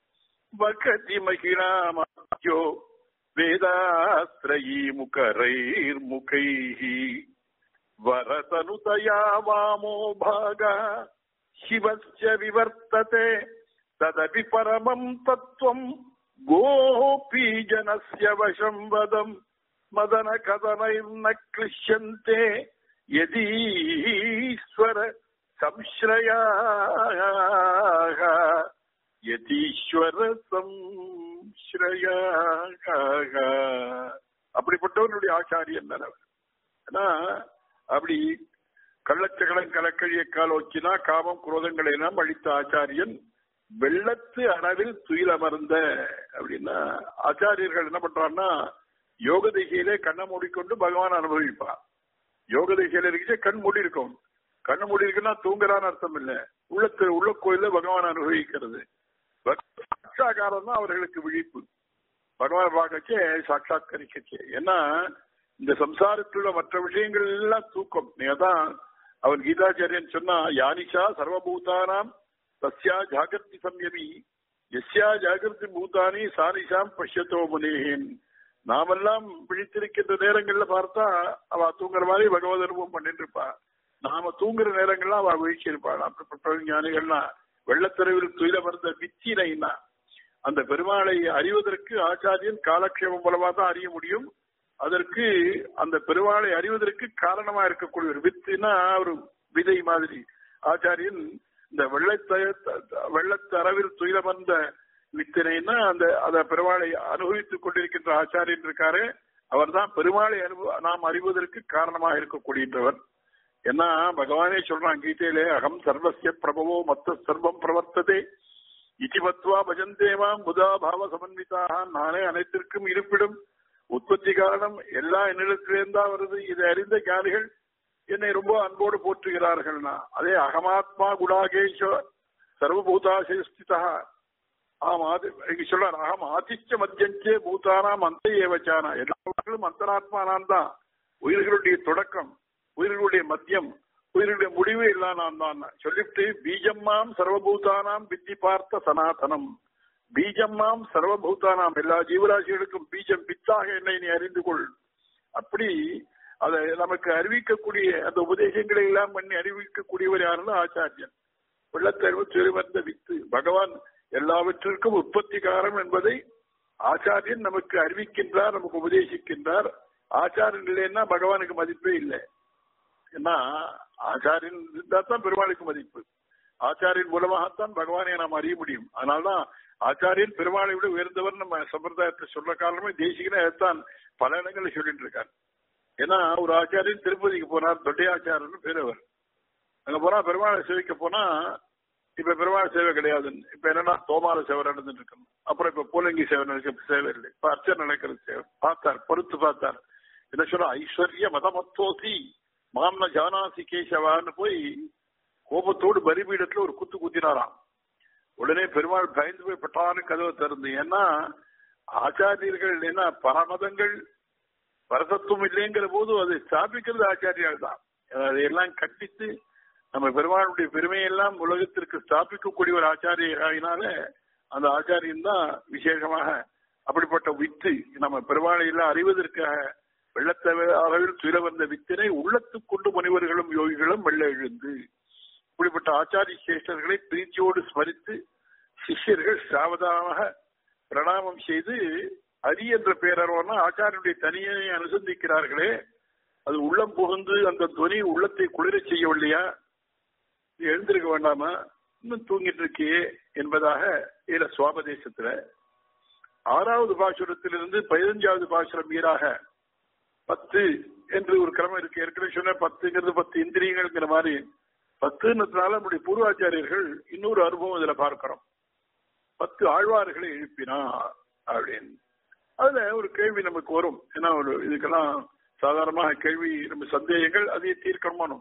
பகதி மகிழாமோ வேதாஸ்திரயீ முகரைர் முகை வரதனுதயா வாமோ பாகா சிவஸ்ய விவர்த்ததே ததபி பரமம் தத்துவம் கோபீஜனஸ்ய வசம் வதம் மதன கதனைர்ன கிளிஷ்யந்தே யதீஸ்வர சம்ஸ்ரயாக யதீஸ்வர சம்ஸ்ரயாக அப்படிப்பட்டவனுடைய ஆச்சாரியன் அவர் ஏன்னா அப்படி கள்ளச்சகலம் கலக்கழிய காலோச்சினா காமம் குரோதங்களை எல்லாம் அழித்த ஆச்சாரியன் வெள்ளத்து அளவில் துயிலமர்ந்த அப்படின்னா ஆச்சாரியர்கள் என்ன பண்றான்னா யோக திசையிலே கண்ணை மூடிக்கொண்டு பகவான் அனுபவிப்பான் யோக திசையில இருந்துச்சு கண் மூடி இருக்கும் கண்ணு மூடி இருக்குன்னா தூங்குறான்னு அர்த்தம் இல்ல உள்ளத்து உள்ள கோயில பகவான் அனுபவிக்கிறது சாட்சாகாரம் தான் அவர்களுக்கு விழிப்பு பகவான் பார்க்கச்சே சாட்சாத்கரிக்கச்சே ஏன்னா இந்த சம்சாரத்துள்ள மற்ற விஷயங்கள் எல்லாம் தூக்கம் நீங்க தான் அவன் கீதாச்சாரியன் சொன்னா யானிஷா சர்வபூதானாம் தஸ்யா ஜாகிரதி சம்யமி எஸ்யா ஜாகிரதி பூதானி சானிஷாம் பஷ்யத்தோ முனேன் நாமெல்லாம் விழித்திருக்கின்ற நேரங்கள்ல பார்த்தா அவ தூங்குற மாதிரி பகவத் அனுபவம் பண்ணிட்டு இருப்பா நாம தூங்குற நேரங்கள்ல அவ வீழ்ச்சியிருப்பாள் அப்படிப்பட்ட ஞானிகள்லாம் வெள்ளத்தரவில் துயில மறந்த விச்சினைனா அந்த பெருமாளை அறிவதற்கு ஆச்சாரியன் காலக்ஷேபம் மூலமா தான் அறிய முடியும் அதற்கு அந்த பெருமாளை அறிவதற்கு காரணமா இருக்கக்கூடிய ஒரு வித்துனா ஒரு விதை மாதிரி ஆச்சாரியன் இந்த வெள்ளத்த வெள்ளத்தரவில் துயில வந்த வித்தினைன்னா அந்த அந்த பெருமாளை அனுபவித்துக் கொண்டிருக்கின்ற ஆச்சாரியன் இருக்காரு அவர் தான் பெருமாளை அனுபவ நாம் அறிவதற்கு காரணமாக இருக்கக்கூடியவர் என்ன பகவானே சொல்றான் கீதையிலே அகம் சர்வசிய பிரபவோ மத்த சர்வம் பிரவர்த்ததே இதிமத்வா பஜந்தேவாம் புதா பாவ சமன்விதாக நானே அனைத்திற்கும் இருப்பிடும் உற்பத்தி காரணம் எல்லா என்னிடத்திலேருந்தா வருது இதை அறிந்த ஞானிகள் என்னை ரொம்ப அன்போடு போற்றுகிறார்கள்னா அதே அகமாத்மா குடாகேஷ சர்வபூதாசிஸ்திதா ஆம் ஆதி இங்க சொல்றார் அகம் ஆதித்ய மத்தியஞ்சே பூதானாம் அந்த ஏவச்சானா எல்லா உயிர்களும் அந்தராத்மா நான் தான் உயிர்களுடைய தொடக்கம் உயிர்களுடைய மத்தியம் உயிர்களுடைய முடிவு எல்லாம் நான் தான் சொல்லிட்டு பீஜம்மாம் சர்வபூதானாம் வித்தி பார்த்த சனாதனம் பீஜம்மாம் சர்வபூதானாம் எல்லா ஜீவராசிகளுக்கும் பீஜம் வித்தாக என்னை நீ அறிந்து கொள் அப்படி அதை நமக்கு அறிவிக்கக்கூடிய அந்த உபதேசங்களை எல்லாம் பண்ணி அறிவிக்கக்கூடியவர் யாருன்னா ஆச்சாரியன் வெள்ளத்தறிவு திருவந்த வித்து பகவான் எல்லாவற்றிற்கும் உற்பத்தி காரம் என்பதை ஆச்சாரியன் நமக்கு அறிவிக்கின்றார் நமக்கு உபதேசிக்கின்றார் ஆச்சாரியன் இல்லைன்னா பகவானுக்கு மதிப்பே இல்லை ஏன்னா ஆச்சாரியன் இருந்தா தான் பெருமாளுக்கு மதிப்பு ஆச்சாரியன் மூலமாகத்தான் பகவானை நாம் அறிய முடியும் அதனால்தான் ஆச்சாரியன் பெருமாளை விட உயர்ந்தவர் நம்ம சம்பிரதாயத்தை சொல்ற காரணமே தேசிகனே தான் பல இடங்களில் சொல்லிட்டு இருக்கார் ஏன்னா ஒரு ஆச்சாரியன் திருப்பதிக்கு போனார் தொட்டையாச்சாரன்னு பேரவர் அங்க போனா பெருமாளை சேவிக்க போனா இப்ப பெருமாள் சேவை கிடையாதுன்னு இப்ப என்னன்னா தோமால சேவை நடந்துட்டு இருக்கணும் அப்புறம் இப்ப பூலங்கி சேவை நடக்க சேவை இல்லை இப்ப அர்ச்சனை நடக்கிறது சேவை பார்த்தார் பொறுத்து பார்த்தார் என்ன சொல்ற ஐஸ்வர்ய மதமத்தோசி மாம்ன ஜானாசி கேசவான்னு போய் கோபத்தோடு பலிபீடத்துல ஒரு குத்து குத்தினாராம் உடனே பெருமாள் பயந்து போய் பட்டான்னு கதவை திறந்து ஏன்னா ஆச்சாரியர்கள் என்ன பரமதங்கள் பரதத்துவம் இல்லைங்கிற போது அதை ஸ்தாபிக்கிறது ஆச்சாரியால் தான் அதையெல்லாம் கட்டித்து நம்ம பெருமாளுடைய பெருமையெல்லாம் உலகத்திற்கு ஸ்தாபிக்கக்கூடிய ஒரு ஆச்சாரியினால அந்த ஆச்சாரியன் தான் விசேஷமாக அப்படிப்பட்ட வித்து நம்ம பெருமாளை எல்லாம் அறிவதற்காக வெள்ளத்தவ அளவில் துயில வந்த வித்தினை உள்ளத்துக் கொண்டு முனிவர்களும் யோகிகளும் வெள்ள எழுந்து இப்படிப்பட்ட ஆச்சாரிய சிரேஷ்டர்களை பிரீச்சியோடு ஸ்மரித்து சிஷ்யர்கள் சாவதானமாக பிரணாமம் செய்து அரி என்ற பேரர்வனா ஆச்சாரியனுடைய தனியை அனுசந்திக்கிறார்களே அது உள்ளம் புகுந்து அந்த துவனி உள்ளத்தை குளிரச் செய்யவில்லையா எழுந்திருக்க வேண்டாமா இன்னும் தூங்கிட்டு இருக்கியே என்பதாக இதுல சுவாபதேசத்துல ஆறாவது பாசுரத்திலிருந்து பதினஞ்சாவது பாசுரம் ஈராக பத்து என்று ஒரு கிரமம் இருக்கு ஏற்கனவே சொன்ன பத்துங்கிறது பத்து இந்திரியங்கள்ங்கிற மாதிரி பத்துன்றதுனால நம்முடைய பூர்வாச்சாரியர்கள் இன்னொரு அனுபவம் இதுல பார்க்கிறோம் பத்து ஆழ்வார்களை எழுப்பினார் அப்படின்னு அதுல ஒரு கேள்வி நமக்கு வரும் ஏன்னா ஒரு இதுக்கெல்லாம் சாதாரணமாக கேள்வி நம்ம சந்தேகங்கள் அதையே தீர்க்கணும்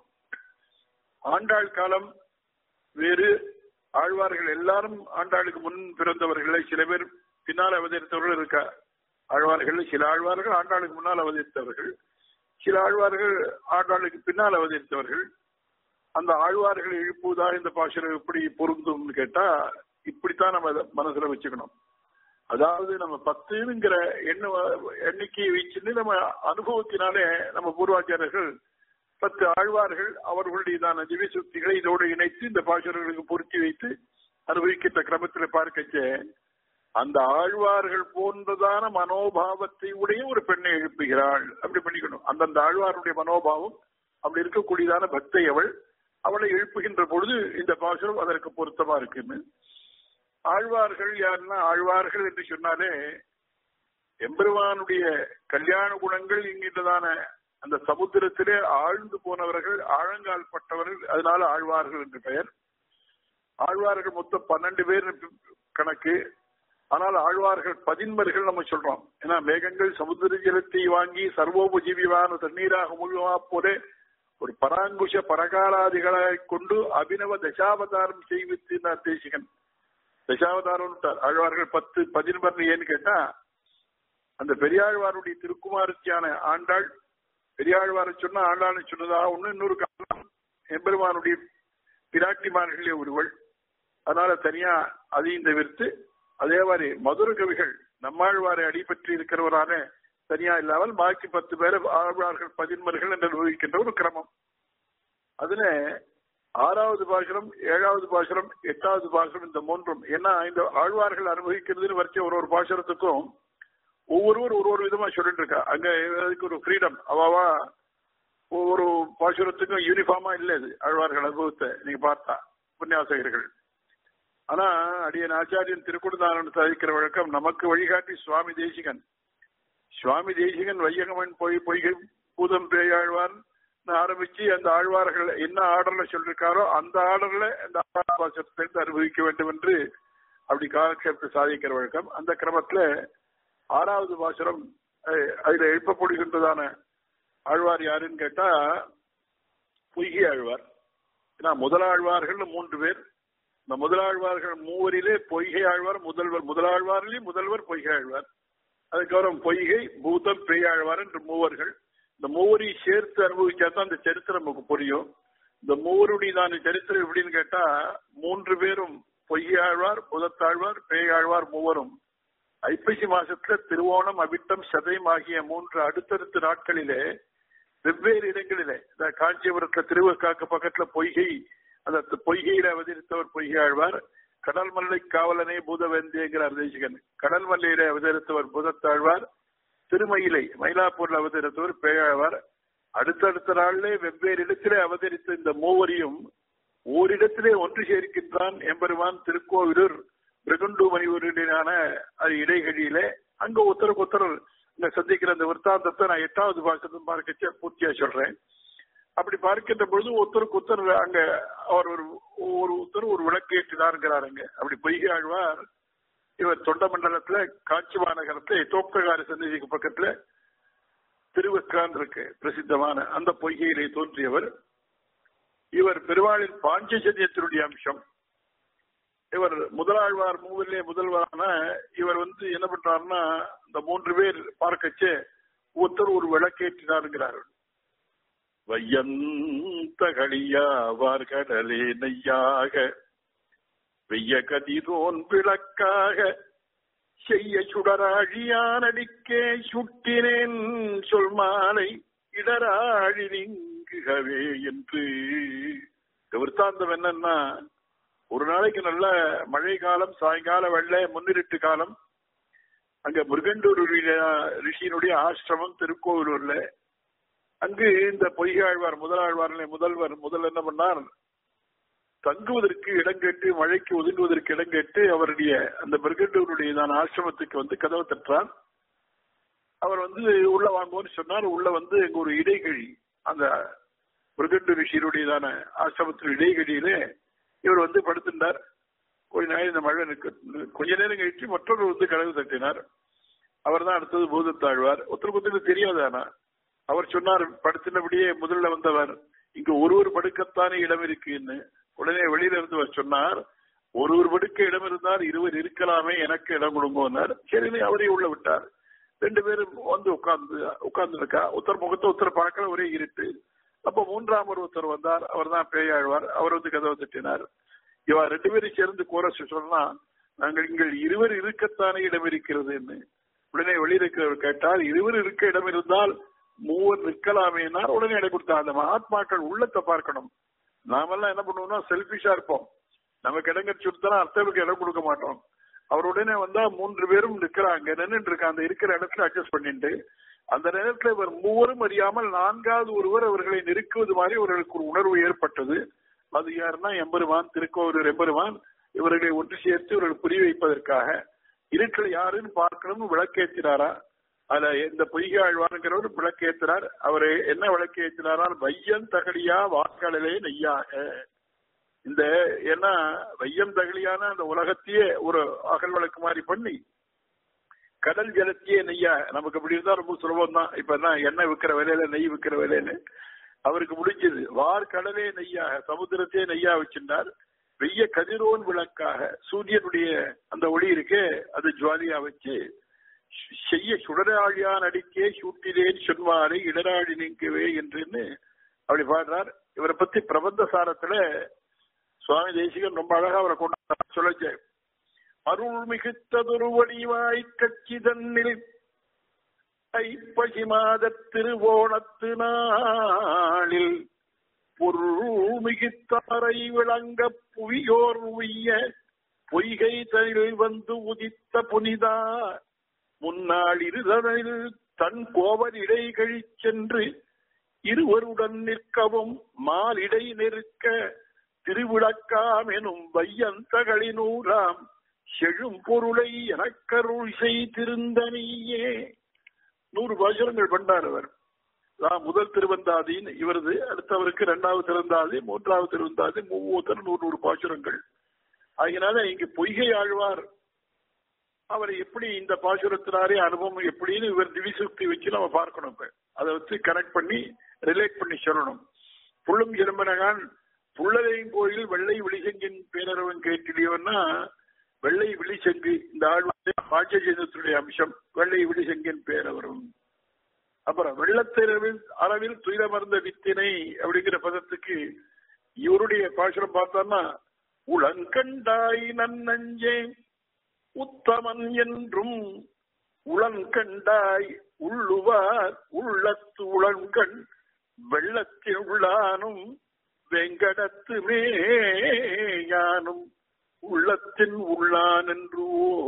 ஆண்டாள் காலம் வேறு ஆழ்வார்கள் எல்லாரும் ஆண்டாளுக்கு முன் பிறந்தவர்களை சில பேர் பின்னால் அவதரித்தவர்கள் இருக்கா ஆழ்வார்கள் சில ஆழ்வார்கள் ஆண்டாளுக்கு முன்னால் அவதரித்தவர்கள் சில ஆழ்வார்கள் ஆண்டாளுக்கு பின்னால் அவதரித்தவர்கள் அந்த ஆழ்வார்களை எழுப்புவதாக இந்த பாசுரம் எப்படி பொருந்தும்னு கேட்டா இப்படித்தான் நம்ம அதை மனசுல வச்சுக்கணும் அதாவது நம்ம பத்துங்கிற எண்ண எண்ணிக்கையை வச்சுன்னு நம்ம அனுபவத்தினாலே நம்ம பூர்வாச்சாரர்கள் பத்து ஆழ்வார்கள் அவர்களுடையதான திவ்ய சுக்திகளை இதோடு இணைத்து இந்த பாசுரங்களுக்கு பொருத்தி வைத்து அனுபவிக்கின்ற கிரமத்தில் பார்க்கச்ச அந்த ஆழ்வார்கள் போன்றதான மனோபாவத்தை உடைய ஒரு பெண்ணை எழுப்புகிறாள் அப்படி பண்ணிக்கணும் அந்தந்த ஆழ்வாருடைய மனோபாவம் அப்படி இருக்கக்கூடியதான பக்தை அவள் அவளை எழுப்புகின்ற பொழுது இந்த பாசுரம் அதற்கு பொருத்தமா இருக்குன்னு ஆழ்வார்கள் யாருன்னா ஆழ்வார்கள் என்று சொன்னாலே எம்பெருமானுடைய கல்யாண குணங்கள் என்கின்றதான அந்த சமுத்திரத்திலே ஆழ்ந்து போனவர்கள் ஆழங்கால் பட்டவர்கள் அதனால ஆழ்வார்கள் என்று பெயர் ஆழ்வார்கள் மொத்தம் பன்னெண்டு பேர் கணக்கு ஆனால் ஆழ்வார்கள் பதின்மர்கள் நம்ம சொல்றோம் ஏன்னா மேகங்கள் சமுத்திர ஜலத்தை வாங்கி சர்வோபஜீவியான தண்ணீராக முழுவா போல ஒரு பராங்குஷ பரகாலாதிகளை கொண்டு அபினவ தசாவதாரம் செய்வித்தினார் தேசிகன் தசாவதாரம் ஆழ்வார்கள் பத்து பதின்மர் ஏன்னு கேட்டா அந்த பெரியாழ்வாருடைய திருக்குமாரத்தியான ஆண்டாள் பெரியாழ்வாரை சொன்னா ஆண்டாளை சொன்னதாக ஒண்ணு இன்னொரு காரணம் எம்பெருமானுடைய பிராட்டிமார்களே ஒருவள் அதனால தனியா அதையும் தவிர்த்து அதே மாதிரி மதுர கவிகள் நம்மாழ்வாரை அடிபற்றி இருக்கிறவரான தனியா இல்லாமல் பாக்கி பத்து பேர் ஆழ்வார்கள் பதின்மர்கள் என்று நிர்வகிக்கின்ற ஒரு கிரமம் அதுல ஆறாவது பாசுரம் ஏழாவது பாசுரம் எட்டாவது பாசுரம் இந்த மூன்றும் ஏன்னா இந்த ஆழ்வார்கள் அனுபவிக்கிறதுன்னு வரைச்ச ஒரு ஒரு பாசுரத்துக்கும் ஒவ்வொருவர் ஒரு ஒரு விதமா சொல்லிட்டு இருக்கா அங்க அதுக்கு ஒரு ஃப்ரீடம் அவாவா ஒவ்வொரு பாசுரத்துக்கும் யூனிஃபார்மா இல்ல இது ஆழ்வார்கள் அனுபவத்தை நீங்க பார்த்தா உபன்யாசகர்கள் ஆனா அடியன் ஆச்சாரியன் திருக்குடுதாரன் சாதிக்கிற வழக்கம் நமக்கு வழிகாட்டி சுவாமி தேசிகன் சுவாமி தேசிகன் வையகமன் போய் பொய்கை பூதம் பேயாழ்வார் ஆரம்பிச்சு அந்த ஆழ்வார்கள் என்ன ஆர்டர்ல சொல்லிருக்காரோ அந்த ஆர்டர்ல அந்த பாசத்திலிருந்து அனுபவிக்க வேண்டும் என்று அப்படி காலக்ஷேபத்தை சாதிக்கிற வழக்கம் அந்த கிரமத்துல ஆறாவது பாசுரம் அதுல எழுப்பப்படுகின்றதான ஆழ்வார் யாருன்னு கேட்டா பொய்கை ஆழ்வார் ஏன்னா முதலாழ்வார்கள் மூன்று பேர் இந்த முதலாழ்வார்கள் மூவரிலே பொய்கை ஆழ்வார் முதல்வர் முதலாழ்வாரிலே முதல்வர் பொய்கை ஆழ்வார் அதுக்கப்புறம் பொய்கை பூதம் பேயாழ்வார் என்று மூவர்கள் இந்த மூவரையும் சேர்த்து அனுபவிச்சா தான் இந்த சரித்திரம் நமக்கு புரியும் இந்த மூவருடையதான சரித்திரம் எப்படின்னு கேட்டா மூன்று பேரும் பொய்யாழ்வார் புதத்தாழ்வார் பேயாழ்வார் மூவரும் ஐப்பசி மாசத்துல திருவோணம் அவிட்டம் சதயம் ஆகிய மூன்று அடுத்தடுத்த நாட்களிலே வெவ்வேறு இடங்களிலே இந்த காஞ்சிபுரத்துல திருவக்காக்கு பக்கத்துல பொய்கை அந்த பொய்கையில அவதரித்தவர் பொய்கை ஆழ்வார் கடல் மல்லை காவலனே பூதவேந்தேங்கிறார் தேசிகன் கடல் மல்லையில அவதரித்தவர் பூதத்தாழ்வார் திருமயிலை மயிலாப்பூர்ல அவதரித்தவர் பேயாழ்வார் அடுத்தடுத்த நாளிலே வெவ்வேறு இடத்திலே அவதரித்த இந்த மூவரையும் ஓரிடத்திலே ஒன்று சேர்க்கின்றான் எம்பெருமான் திருக்கோவிலூர் பிரகுண்டு மணிவருடனான அது இடைகளிலே அங்க ஒருத்தருக்கு ஒருத்தர் இந்த சந்திக்கிற அந்த விற்த்தாந்தத்தை நான் எட்டாவது பாசத்தும் பார்க்க பூர்த்தியா சொல்றேன் அப்படி பார்க்கின்ற பொழுது ஒருத்தருக்கு ஒருத்தர் அங்க அவர் ஒரு ஒரு ஒருத்தர் ஒரு விளக்கேற்றினாருங்கிறாருங்க அப்படி பொய்கை ஆழ்வார் இவர் தொண்ட மண்டலத்துல காட்சி மாநகரத்துல தோப்பகாரி சந்நிதிக்கு பக்கத்துல திருவக்கான் இருக்கு பிரசித்தமான அந்த பொய்கையிலே தோன்றியவர் இவர் பெருமாளின் பாஞ்சஜன்யத்தினுடைய அம்சம் இவர் முதலாழ்வார் மூவிலே முதல்வரான இவர் வந்து என்ன பண்றாருன்னா இந்த மூன்று பேர் பார்க்கச்சே ஒருத்தர் ஒரு விளக்கேற்றினாருங்கிறார் வையந்தகளியாவார் கடலே நெய்யாக வெய்ய கதிரோன் விளக்காக செய்ய சுடராழியானடிக்கே சுட்டினேன் சொல் மாலை இடராழி நீங்குகவே என்று விற்த்தாந்தம் என்னன்னா ஒரு நாளைக்கு நல்ல மழை காலம் சாயங்கால வெள்ளை முன்னிருட்டு காலம் அங்க முருகண்டூர் ரிஷியினுடைய ஆசிரமம் திருக்கோவிலூர்ல அங்கு இந்த பொய்காழ்வார் முதலாழ்வார் முதல்வர் முதல் என்ன பண்ணார் தங்குவதற்கு இடம் கேட்டு மழைக்கு ஒதுங்குவதற்கு இடம் கேட்டு அவருடைய அந்த மிருகண்டூருடைய ஆசிரமத்துக்கு வந்து கதவை தட்டுறார் அவர் வந்து உள்ள வாங்குவோன்னு சொன்னார் உள்ள வந்து எங்க ஒரு இடைகழி அந்த மிருகண்டு ரிஷியருடையதான ஆசிரமத்தின் இடைகழியில இவர் வந்து படுத்திருந்தார் கொஞ்ச நேரம் இந்த மழை நிற்க கொஞ்ச நேரம் கழிச்சு மற்றொரு வந்து கதவு தட்டினார் அவர் தான் அடுத்தது பூதத்தாழ்வார் ஒருத்தருக்கு ஒருத்தருக்கு தெரியாது ஆனா அவர் சொன்னார் படுத்தினபடியே முதல்ல வந்தவர் இங்க ஒருவர் படுக்கத்தானே இடம் இருக்குன்னு உடனே வெளியில இருந்து அவர் சொன்னார் ஒருவர் படுக்க இடம் இருந்தால் இருவர் இருக்கலாமே எனக்கு இடம் கொடுங்கன்னார் சரி அவரே உள்ள விட்டார் ரெண்டு பேரும் வந்து உட்கார்ந்து உட்கார்ந்து இருக்கா ஒருத்தர் முகத்தை ஒருத்தர் பார்க்கல ஒரே இருட்டு அப்ப மூன்றாம் ஒருத்தர் வந்தார் அவர் தான் பேயாழ்வார் அவர் வந்து கதவை தட்டினார் இவா ரெண்டு பேரும் சேர்ந்து கோரஸ் சொன்னா நாங்கள் இங்கள் இருவர் இருக்கத்தானே இடம் இருக்கிறதுன்னு உடனே வெளியிருக்கிறவர் கேட்டால் இருவர் இருக்க இடம் இருந்தால் மூவர் நிற்கலாமேனார் உடனே இடம் கொடுத்தார் அந்த மகாத்மாக்கள் உள்ளத்தை பார்க்கணும் நாமெல்லாம் என்ன பண்ணுவோம்னா செல்பிஷா இருப்போம் நமக்கு இடம் கட்சி கொடுத்தா அர்த்தவுக்கு இடம் கொடுக்க மாட்டோம் அவர் உடனே வந்தா மூன்று பேரும் நிக்கிறாங்க நின்றுட்டு இருக்க அந்த இருக்கிற இடத்துல அட்ஜஸ்ட் பண்ணிட்டு அந்த நேரத்தில் இவர் மூவரும் அறியாமல் நான்காவது ஒருவர் அவர்களை நெருக்குவது மாதிரி அவர்களுக்கு ஒரு உணர்வு ஏற்பட்டது அது யாருன்னா எம்பெருமான் திருக்கோவிலூர் எம்பெருமான் இவர்களை ஒன்று சேர்த்து இவர்கள் புரிய வைப்பதற்காக இருட்டில் யாருன்னு பார்க்கணும்னு விளக்கேற்றினாரா அதுல இந்த பொய்கை ஆழ்வாருங்கிறவர் விளக்கேற்றினார் அவரை என்ன விளக்கேற்றினாரால் வையன் தகடியா வாக்களிலே நெய்யாக இந்த ஏன்னா வையம் தகலியான அந்த உலகத்தையே ஒரு அகல் வழக்கு மாதிரி பண்ணி கடல் ஜலத்தையே நெய்யா நமக்கு இப்படி இருந்தா ரொம்ப சுலபம் தான் இப்ப என்ன எண்ணெய் விற்கிற விலையில நெய் விற்கிற விலைன்னு அவருக்கு முடிஞ்சது வார் கடலே நெய்யாக சமுத்திரத்தையே நெய்யா வச்சிருந்தார் வெய்ய கதிரோன் விளக்காக சூரியனுடைய அந்த ஒளி இருக்கே அது ஜுவாலியா வச்சு செய்ய சுடராழியான் அடிக்கே சூட்டிலேன் சொன்மாரை இடராழி நீங்கவே என்றுன்னு அப்படி பாடுறார் இவரை பத்தி பிரபந்த சாரத்துல சுவாமி தேசிகன் ரொம்ப அழகா அவரை கொண்டாட சொல்லுச்சு அருள் மிகுத்ததொரு வடிவாய் கட்சி தன்னில் ஐப்பசி மாத திருவோணத்து நாளில் பொருள் மிகுத்தாரை விளங்க புவியோர் உய்ய பொய்கை தனில் வந்து உதித்த புனிதா முன்னாள் இருதனில் தன் கோவல் இடை கழிச் சென்று இருவருடன் நிற்கவும் மாலிடை நெருக்க திருவிளக்காம் எனும் வையந்தகளினூராம் செழும் பொருளை எனக்கருள் செய்திருந்தனியே நூறு பாசுரங்கள் பண்ணார் அவர் முதல் திருவந்தாதின்னு இவரது அடுத்தவருக்கு இரண்டாவது திருவந்தாதி மூன்றாவது திருவந்தாதி மூவத்தர் நூறு நூறு பாசுரங்கள் அதனால இங்க பொய்கை ஆழ்வார் அவர் எப்படி இந்த பாசுரத்தினாரே அனுபவம் எப்படின்னு இவர் திவிசுக்தி வச்சு நம்ம பார்க்கணும் இப்ப அதை வச்சு கனெக்ட் பண்ணி ரிலேட் பண்ணி சொல்லணும் புள்ளும் எலும்பனகான் புள்ளரையும் கோயில் வெள்ளை விழிசெங்கின் பேரரவன் கேட்டிலியோன்னா வெள்ளை விழிசெங்கு இந்த ஆழ்வாரே பாட்சஜேதத்துடைய அம்சம் வெள்ளை விழிசெங்கின் பேரவரும் அப்புறம் வெள்ளத்திரவில் அளவில் துயரமர்ந்த வித்தினை அப்படிங்கிற பதத்துக்கு இவருடைய பாசுரம் பார்த்தோம்னா உளங்கண்டாய் நன்னஞ்சே உத்தமன் என்றும் உளங்கண்டாய் உள்ளுவார் உள்ளத்து உளங்கண் வெள்ளத்தில் உள்ளானும் வெங்கடத்து மேயானும் உள்ளத்தின் உள்ளான் என்று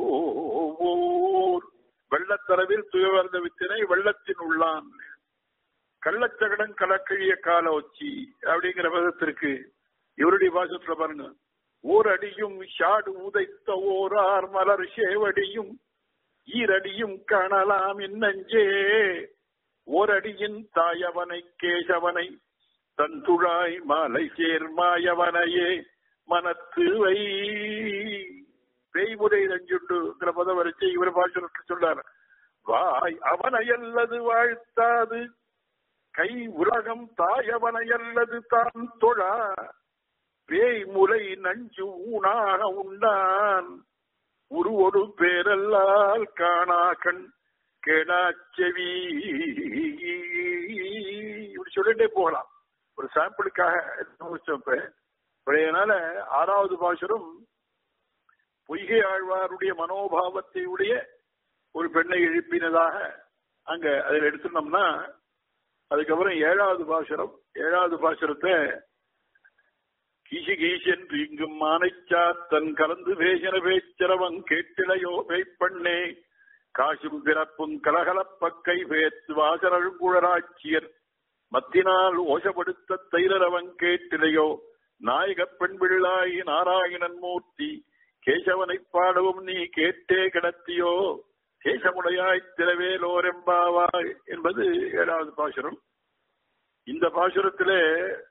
ஓர் வெள்ளத்தரவில் துயவர்ந்த வித்தினை வெள்ளத்தின் உள்ளான் கள்ளச்சகடன் கலக்கழிய கால ஒச்சி அப்படிங்கிற பதத்திற்கு இவருடைய பாசத்துல பாருங்க ஓர் அடியும் ஷாடு உதைத்த ஓரார் மலர் சேவடியும் ஈரடியும் காணலாம் என்னஞ்சே ஓரடியின் தாயவனை கேசவனை தன் துழாய் மாலை சேர்மாயவனையே மனத்து வை பேய்முறை நஞ்சுண்டுங்கிற பத வரிசை இவர் பாஷனுக்கு சொன்னார் வாய் அவனையல்லது வாழ்த்தாது கை உலகம் தாயவனையல்லது தான் தொழா பேய் முலை நஞ்சு ஊனாக உண்டான் உருவொடு பேரல்லால் காணா கண் கேடாச்செவி இப்படி சொல்லிட்டே போகலாம் ஒரு சாம்பிளுக்காக பழையனால ஆறாவது பாசரும் பொய்கை ஆழ்வாருடைய மனோபாவத்தை உடைய ஒரு பெண்ணை எழுப்பினதாக அங்க அதில் எடுத்துனோம்னா அதுக்கப்புறம் ஏழாவது பாசுரம் ஏழாவது பாசுரத்தை கீசி கீசன் இங்கும் மானைச்சாத்தன் கலந்து பேசன பேச்சரவன் கேட்டிலையோ பேய்ப்பண்ணே காசும் பிறப்பும் கலகலப்பக்கை பேத்து வாசரழுங்குழராட்சியர் மத்தினால் ஓசப்படுத்த தைரவன் கேட்டிலையோ நாயக பெண் பிள்ளாய் நாராயணன் மூர்த்தி கேசவனை பாடவும் நீ கேட்டே கிடத்தியோ கேசமுடையாய் திரவேலோரெம்பாவாய் என்பது ஏழாவது பாசுரம் இந்த பாசுரத்திலே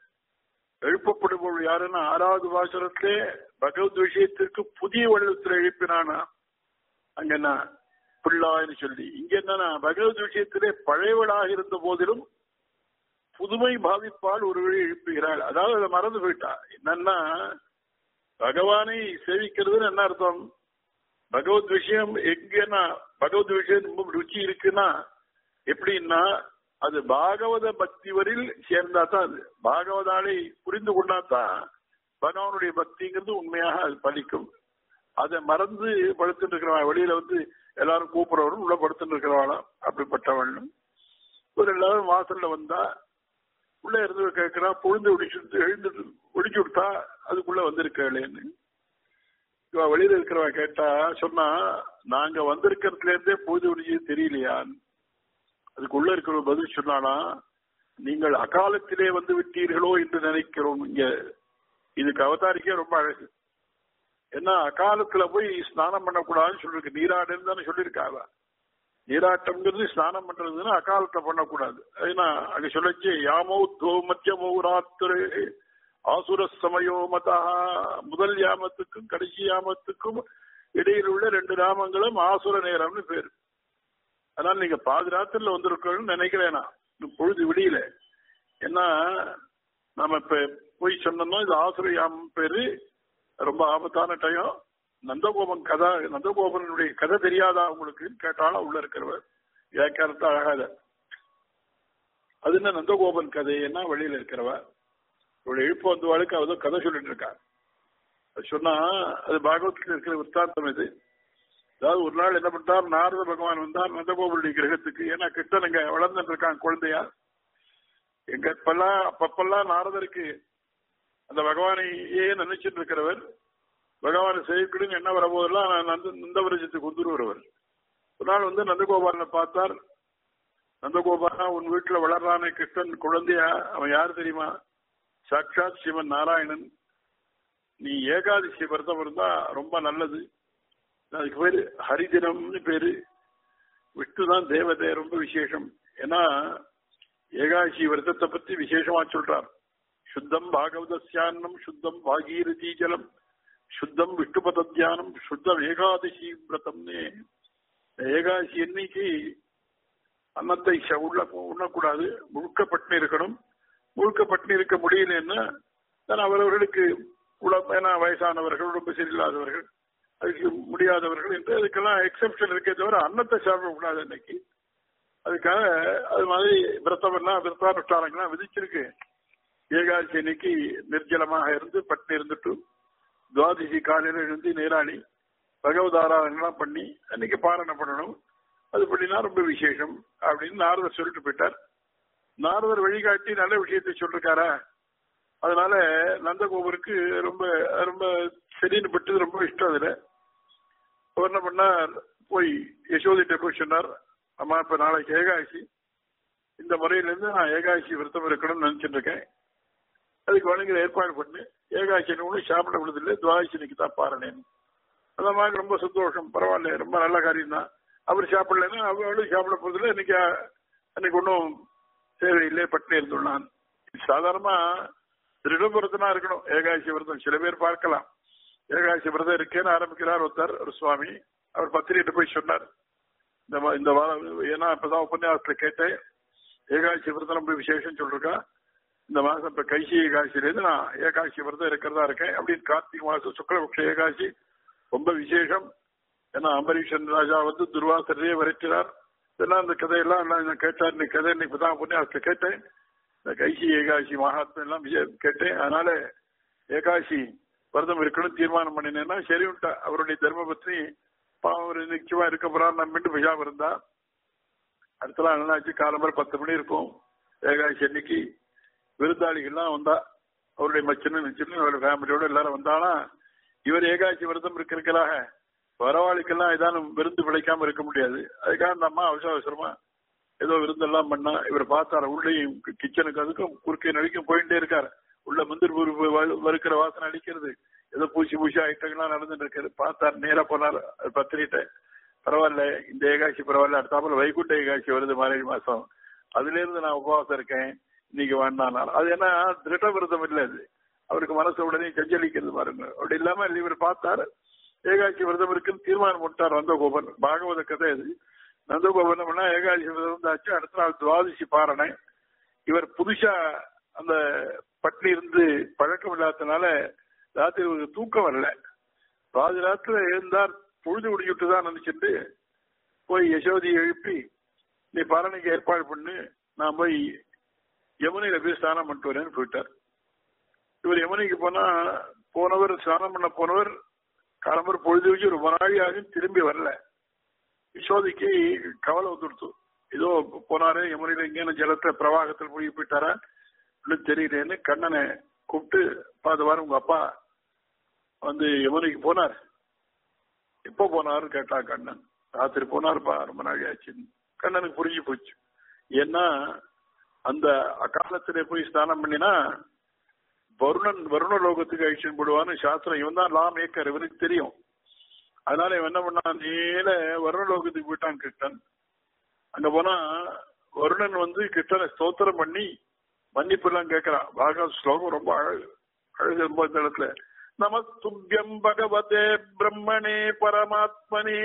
எழுப்பப்படுபவள் யாருன்னா ஆறாவது பாசுரத்திலே பகவத் விஷயத்திற்கு புதிய வடிவத்தில் எழுப்பினானா அங்க என்ன பிள்ளான்னு சொல்லி இங்க என்னன்னா பகவத் விஷயத்திலே பழையவளாக இருந்த போதிலும் புதுமை பாவிப்பால் ஒரு வழி எழுப்புகிறாள் அதாவது அதை மறந்து போயிட்டா என்னன்னா பகவானை சேவிக்கிறதுன்னு என்ன அர்த்தம் பகவத் விஷயம் எங்கன்னா பகவத் விஷயம் ரொம்ப ருச்சி இருக்குன்னா எப்படின்னா அது பாகவத பக்தி வரில் சேர்ந்தா தான் அது பாகவதாலை புரிந்து கொண்டா தான் பகவானுடைய பக்திங்கிறது உண்மையாக அது பலிக்கும் அதை மறந்து படுத்துட்டு இருக்கிறவன் வெளியில வந்து எல்லாரும் கூப்பிடுறவரும் உள்ள படுத்துட்டு இருக்கிறவாளாம் அப்படிப்பட்டவளும் ஒரு எல்லாரும் வாசல்ல வந்தா உள்ள இருந்து கேட்கிறா பொழுது ஒடிச்சு எழுந்து ஒடிச்சு விட்டா அதுக்குள்ள வந்திருக்கேன்னு இவ வெளியில இருக்கிறவ கேட்டா சொன்னா நாங்க வந்திருக்கிறதுல இருந்தே பொழுது ஒடிச்சு தெரியலையான்னு அதுக்குள்ள இருக்கிற பதில் சொன்னானா நீங்கள் அகாலத்திலே வந்து விட்டீர்களோ என்று நினைக்கிறோம் இங்க இதுக்கு அவதாரிக்கே ரொம்ப அழகு ஏன்னா அகாலத்துல போய் ஸ்நானம் பண்ணக்கூடாதுன்னு சொல்லிருக்கு நீராடுன்னு தானே சொல்லியிருக்காங்க நீராட்டம்ங்கிறது ஸ்நானம் பண்றதுன்னா அகாலத்தை பண்ணக்கூடாது ஏன்னா அங்க சொல்லச்சு யாமோ தோ மத்தியமோ ராத்திரு ஆசுர சமயோ மதா முதல் யாமத்துக்கும் கடைசி யாமத்துக்கும் இடையில் உள்ள ரெண்டு நாமங்களும் ஆசுர நேரம்னு பேரு அதனால நீங்க பாதுராத்திரில வந்திருக்கணும்னு நினைக்கிறேன் நான் பொழுது விடியல ஏன்னா நம்ம இப்ப போய் சொன்னோம்னா இது ஆசுர யாமம் பேரு ரொம்ப ஆபத்தான டைம் நந்தகோபன் கதை நந்தகோபனுடைய கதை தெரியாதா உங்களுக்கு கேட்டாலும் உள்ள இருக்கிறவர் வியாக்கியானத்தை அழகாத அது என்ன நந்தகோபன் கதை என்ன வெளியில இருக்கிறவ இவளை எழுப்பு வந்தவாளுக்கு அவதோ கதை சொல்லிட்டு இருக்கா அது சொன்னா அது பாகவத்தில் இருக்கிற விற்த்தாந்தம் இது அதாவது ஒரு நாள் என்ன பண்ணிட்டார் நாரத பகவான் வந்தார் நந்தகோபனுடைய கிரகத்துக்கு ஏன்னா கிருஷ்ணன் இங்க வளர்ந்துட்டு இருக்கான் குழந்தையா எங்க இப்பெல்லாம் அப்பப்பெல்லாம் நாரதருக்கு அந்த பகவானையே நினைச்சிட்டு இருக்கிறவர் பகவானை சேவிக்கணும்னு என்ன வரபோதெல்லாம் நந்த நந்தவரஜத்துக்கு வந்துருவர் ஒரு நாள் வந்து நந்தகோபாலனை பார்த்தார் நந்தகோபாலா உன் வீட்டுல வளர்றானே கிருஷ்ணன் குழந்தையா அவன் யார் தெரியுமா சாட்சாத் சிவன் நாராயணன் நீ ஏகாதசி விரதம் இருந்தா ரொம்ப நல்லது அதுக்கு பேரு ஹரிதினம்னு பேரு விஷ்ணு தான் தேவதை ரொம்ப விசேஷம் ஏன்னா ஏகாதசி விரதத்தை பத்தி விசேஷமா சொல்றார் சுத்தம் பாகவதஸ்யான்னம் சுத்தம் பாகீரதி ஜலம் சுத்தம் விஷ்ணுபத தியானம் சுத்தம் ஏகாதசி விரதம்னு ஏகாதசி என்னைக்கு அன்னத்தை உள்ள உண்ணக்கூடாது முழுக்க பட்டினி இருக்கணும் முழுக்க பட்டினி இருக்க முடியலன்னா தான் அவரவர்களுக்கு குளம் ஏன்னா வயசானவர்கள் ரொம்ப சரியில்லாதவர்கள் அதுக்கு முடியாதவர்கள் என்று அதுக்கெல்லாம் எக்ஸப்ஷன் இருக்கே தவிர அன்னத்தை சாப்பிடக்கூடாது இன்னைக்கு அதுக்காக அது மாதிரி விரதம் எல்லாம் விரதானுஷ்டானங்கள்லாம் விதிச்சிருக்கு ஏகாதசி அன்னைக்கு நிர்ஜலமாக இருந்து பட்டினி இருந்துட்டு துவாதசி காலையில எழுந்து நீராடி பகவத் ஆராதனைலாம் பண்ணி அன்னைக்கு பாரணம் பண்ணணும் அது பண்ணினா ரொம்ப விசேஷம் அப்படின்னு நாரதர் சொல்லிட்டு போயிட்டார் நாரதர் வழிகாட்டி நல்ல விஷயத்தை சொல்லிருக்காரா அதனால நந்தகோபருக்கு ரொம்ப ரொம்ப சரின்னு பட்டு ரொம்ப இஷ்டம் அதுல அவர் என்ன பண்ணார் போய் யசோதிட்ட போய் சொன்னார் அம்மா இப்ப நாளைக்கு ஏகாதசி இந்த முறையில இருந்து நான் ஏகாதசி விரதம் இருக்கணும்னு நினைச்சிட்டு இருக்கேன் அதுக்கு வழங்குற ஏற்பாடு பண்ணு ஏகாதசி ஒன்றும் சாப்பிட விடுதில்லை துவாதசினிக்கு தான் பாருனேன் அந்த மாதிரி ரொம்ப சந்தோஷம் பரவாயில்ல ரொம்ப நல்ல காரியம் தான் அவர் சாப்பிடலன்னா அவளும் சாப்பிட போதில்லை இன்னைக்கு அன்னைக்கு ஒன்றும் தேவையில்லை பட்டினி இருந்துள்ளான் சாதாரணமா திருடபுரத்தனா இருக்கணும் ஏகாதசி விரதம் சில பேர் பார்க்கலாம் ஏகாதசி விரதம் இருக்கேன்னு ஆரம்பிக்கிறார் ஒருத்தர் ஒரு சுவாமி அவர் பத்திரிகிட்ட போய் சொன்னார் இந்த மா- இந்த வாரம் ஏன்னா இப்பதான் உபன்யாசத்துல கேட்டேன் ஏகாதசி விரதம் ரொம்ப விசேஷம் சொல்லிருக்கான் இந்த மாசம் இப்ப கைசி ஏகாதசியிலேருந்து நான் ஏகாதசி விரதம் இருக்கிறதா இருக்கேன் அப்படின்னு கார்த்திகை மாசம் சுக்லபக்ஷ ஏகாதசி ரொம்ப விசேஷம் ஏன்னா அம்பரீஷன் ராஜா வந்து துர்வாசரையே விரட்டினார் இதெல்லாம் இந்த கதையெல்லாம் எல்லாம் நான் கேட்டார் இந்த கதை இன்னைக்கு இப்பதான் உபன்யாசத்தை கேட்டேன் இந்த கைசி ஏகாதசி மகாத்மா எல்லாம் விஷயம் கேட்டேன் அதனால ஏகாதசி விரதம் இருக்கணும் தீர்மானம் பண்ணினேன்னா சரி விட்டா அவருடைய தர்மபத்னி பாவம் ஒரு நிச்சயமா இருக்க போறார் நம்பிட்டு பேசாம இருந்தா அடுத்த நாள் என்னாச்சு காலம்பர பத்து மணி இருக்கும் ஏகாதசி அன்னைக்கு விருந்தாளிகள்லாம் வந்தா அவருடைய மச்சனும் நிச்சயம் அவருடைய ஃபேமிலியோட எல்லாரும் வந்தானா இவர் ஏகாதசி விரதம் இருக்கிறதுக்காக வரவாளிக்கெல்லாம் ஏதானும் விருந்து பிழைக்காம இருக்க முடியாது அதுக்காக அந்த அம்மா அவசர அவசரமா ஏதோ விருந்தெல்லாம் பண்ணா இவர் பார்த்தாரு உள்ளேயும் கிச்சனுக்கு அதுக்கும் குறுக்கே நடிக்கும் போயிட்டே இருக்காரு உள்ள முந்திரி பருப்பு வ- வறுக்கிற வாசனை அடிக்கிறது ஏதோ பூசி பூசி ஐட்டங்கள்லாம் நடந்துட்டு இருக்காரு பார்த்தார் நேரா போனார் அது பத்திரிட்ட பரவாயில்ல இந்த ஏகாட்சி பரவாயில்ல அடுத்தாப்புல வைகுண்ட ஏகாட்சி வருது மார்கழி மாசம் அதுல இருந்து நான் உபவாசம் இருக்கேன் இன்னைக்கு வேண்டாம் அது என்ன திருட விரதம் இல்ல அது அவருக்கு மனசு உடனே கஞ்சலிக்கிறது பாருங்க அப்படி இல்லாம இவர் பார்த்தாரு ஏகாட்சி விரதம் இருக்குன்னு தீர்மானம் போட்டார் நந்தகோபன் பாகவத கதை அது நந்தகோபன் என்ன பண்ணா ஏகாட்சி விரதம் இருந்தாச்சு அடுத்த நாள் துவாதசி பாரணை இவர் புதுசா அந்த பட்னி இருந்து பழக்கம் இல்லாததுனால ராத்திரி இவருக்கு தூக்கம் வரல பாதி ராத்திரி எழுந்தார் பொழுது முடிச்சுட்டு தான் நினைச்சிட்டு போய் யசோதியை எழுப்பி நீ பரணிக்கு ஏற்பாடு பண்ணு நான் போய் யமுனையில போய் ஸ்நானம் பண்ணிட்டு வரேன்னு போயிட்டார் இவர் யமுனைக்கு போனா போனவர் ஸ்நானம் பண்ண போனவர் காலம்பர் பொழுது வச்சு ரொம்ப நாழியாகும் திரும்பி வரல யசோதிக்கு கவலை வந்துடுத்து ஏதோ போனாரு யமுனையில எங்கேயும் ஜலத்தை பிரவாகத்தில் போய் போயிட்டாரா இன்னும் தெரியலேன்னு கண்ணனை கூப்பிட்டு பார்த்து வாரம் உங்க அப்பா வந்து யமுனைக்கு போனார் எப்போ போனாருன்னு கேட்டா கண்ணன் ராத்திரி போனாருப்பா ரொம்ப நாள் ஆச்சு கண்ணனுக்கு புரிஞ்சு போச்சு ஏன்னா அந்த அக்காலத்திலே போய் ஸ்நானம் பண்ணினா வருணன் வருண லோகத்துக்கு அழிச்சுன்னு போடுவான்னு சாஸ்திரம் இவன் தான் லாம் ஏக்கர் இவனுக்கு தெரியும் அதனால இவன் என்ன பண்ணான் நேர வருண லோகத்துக்கு போயிட்டான் கிருஷ்ணன் அங்க போனா வருணன் வந்து கிருஷ்ணனை ஸ்தோத்திரம் பண்ணி மன்னிப்பு எல்லாம் கேட்கிறான் பாகவத் ஸ்லோகம் ரொம்ப அழகு அழகு ரொம்ப இந்த இடத்துல நமஸ்துபியம் பகவதே பிரம்மணே பரமாத்மனே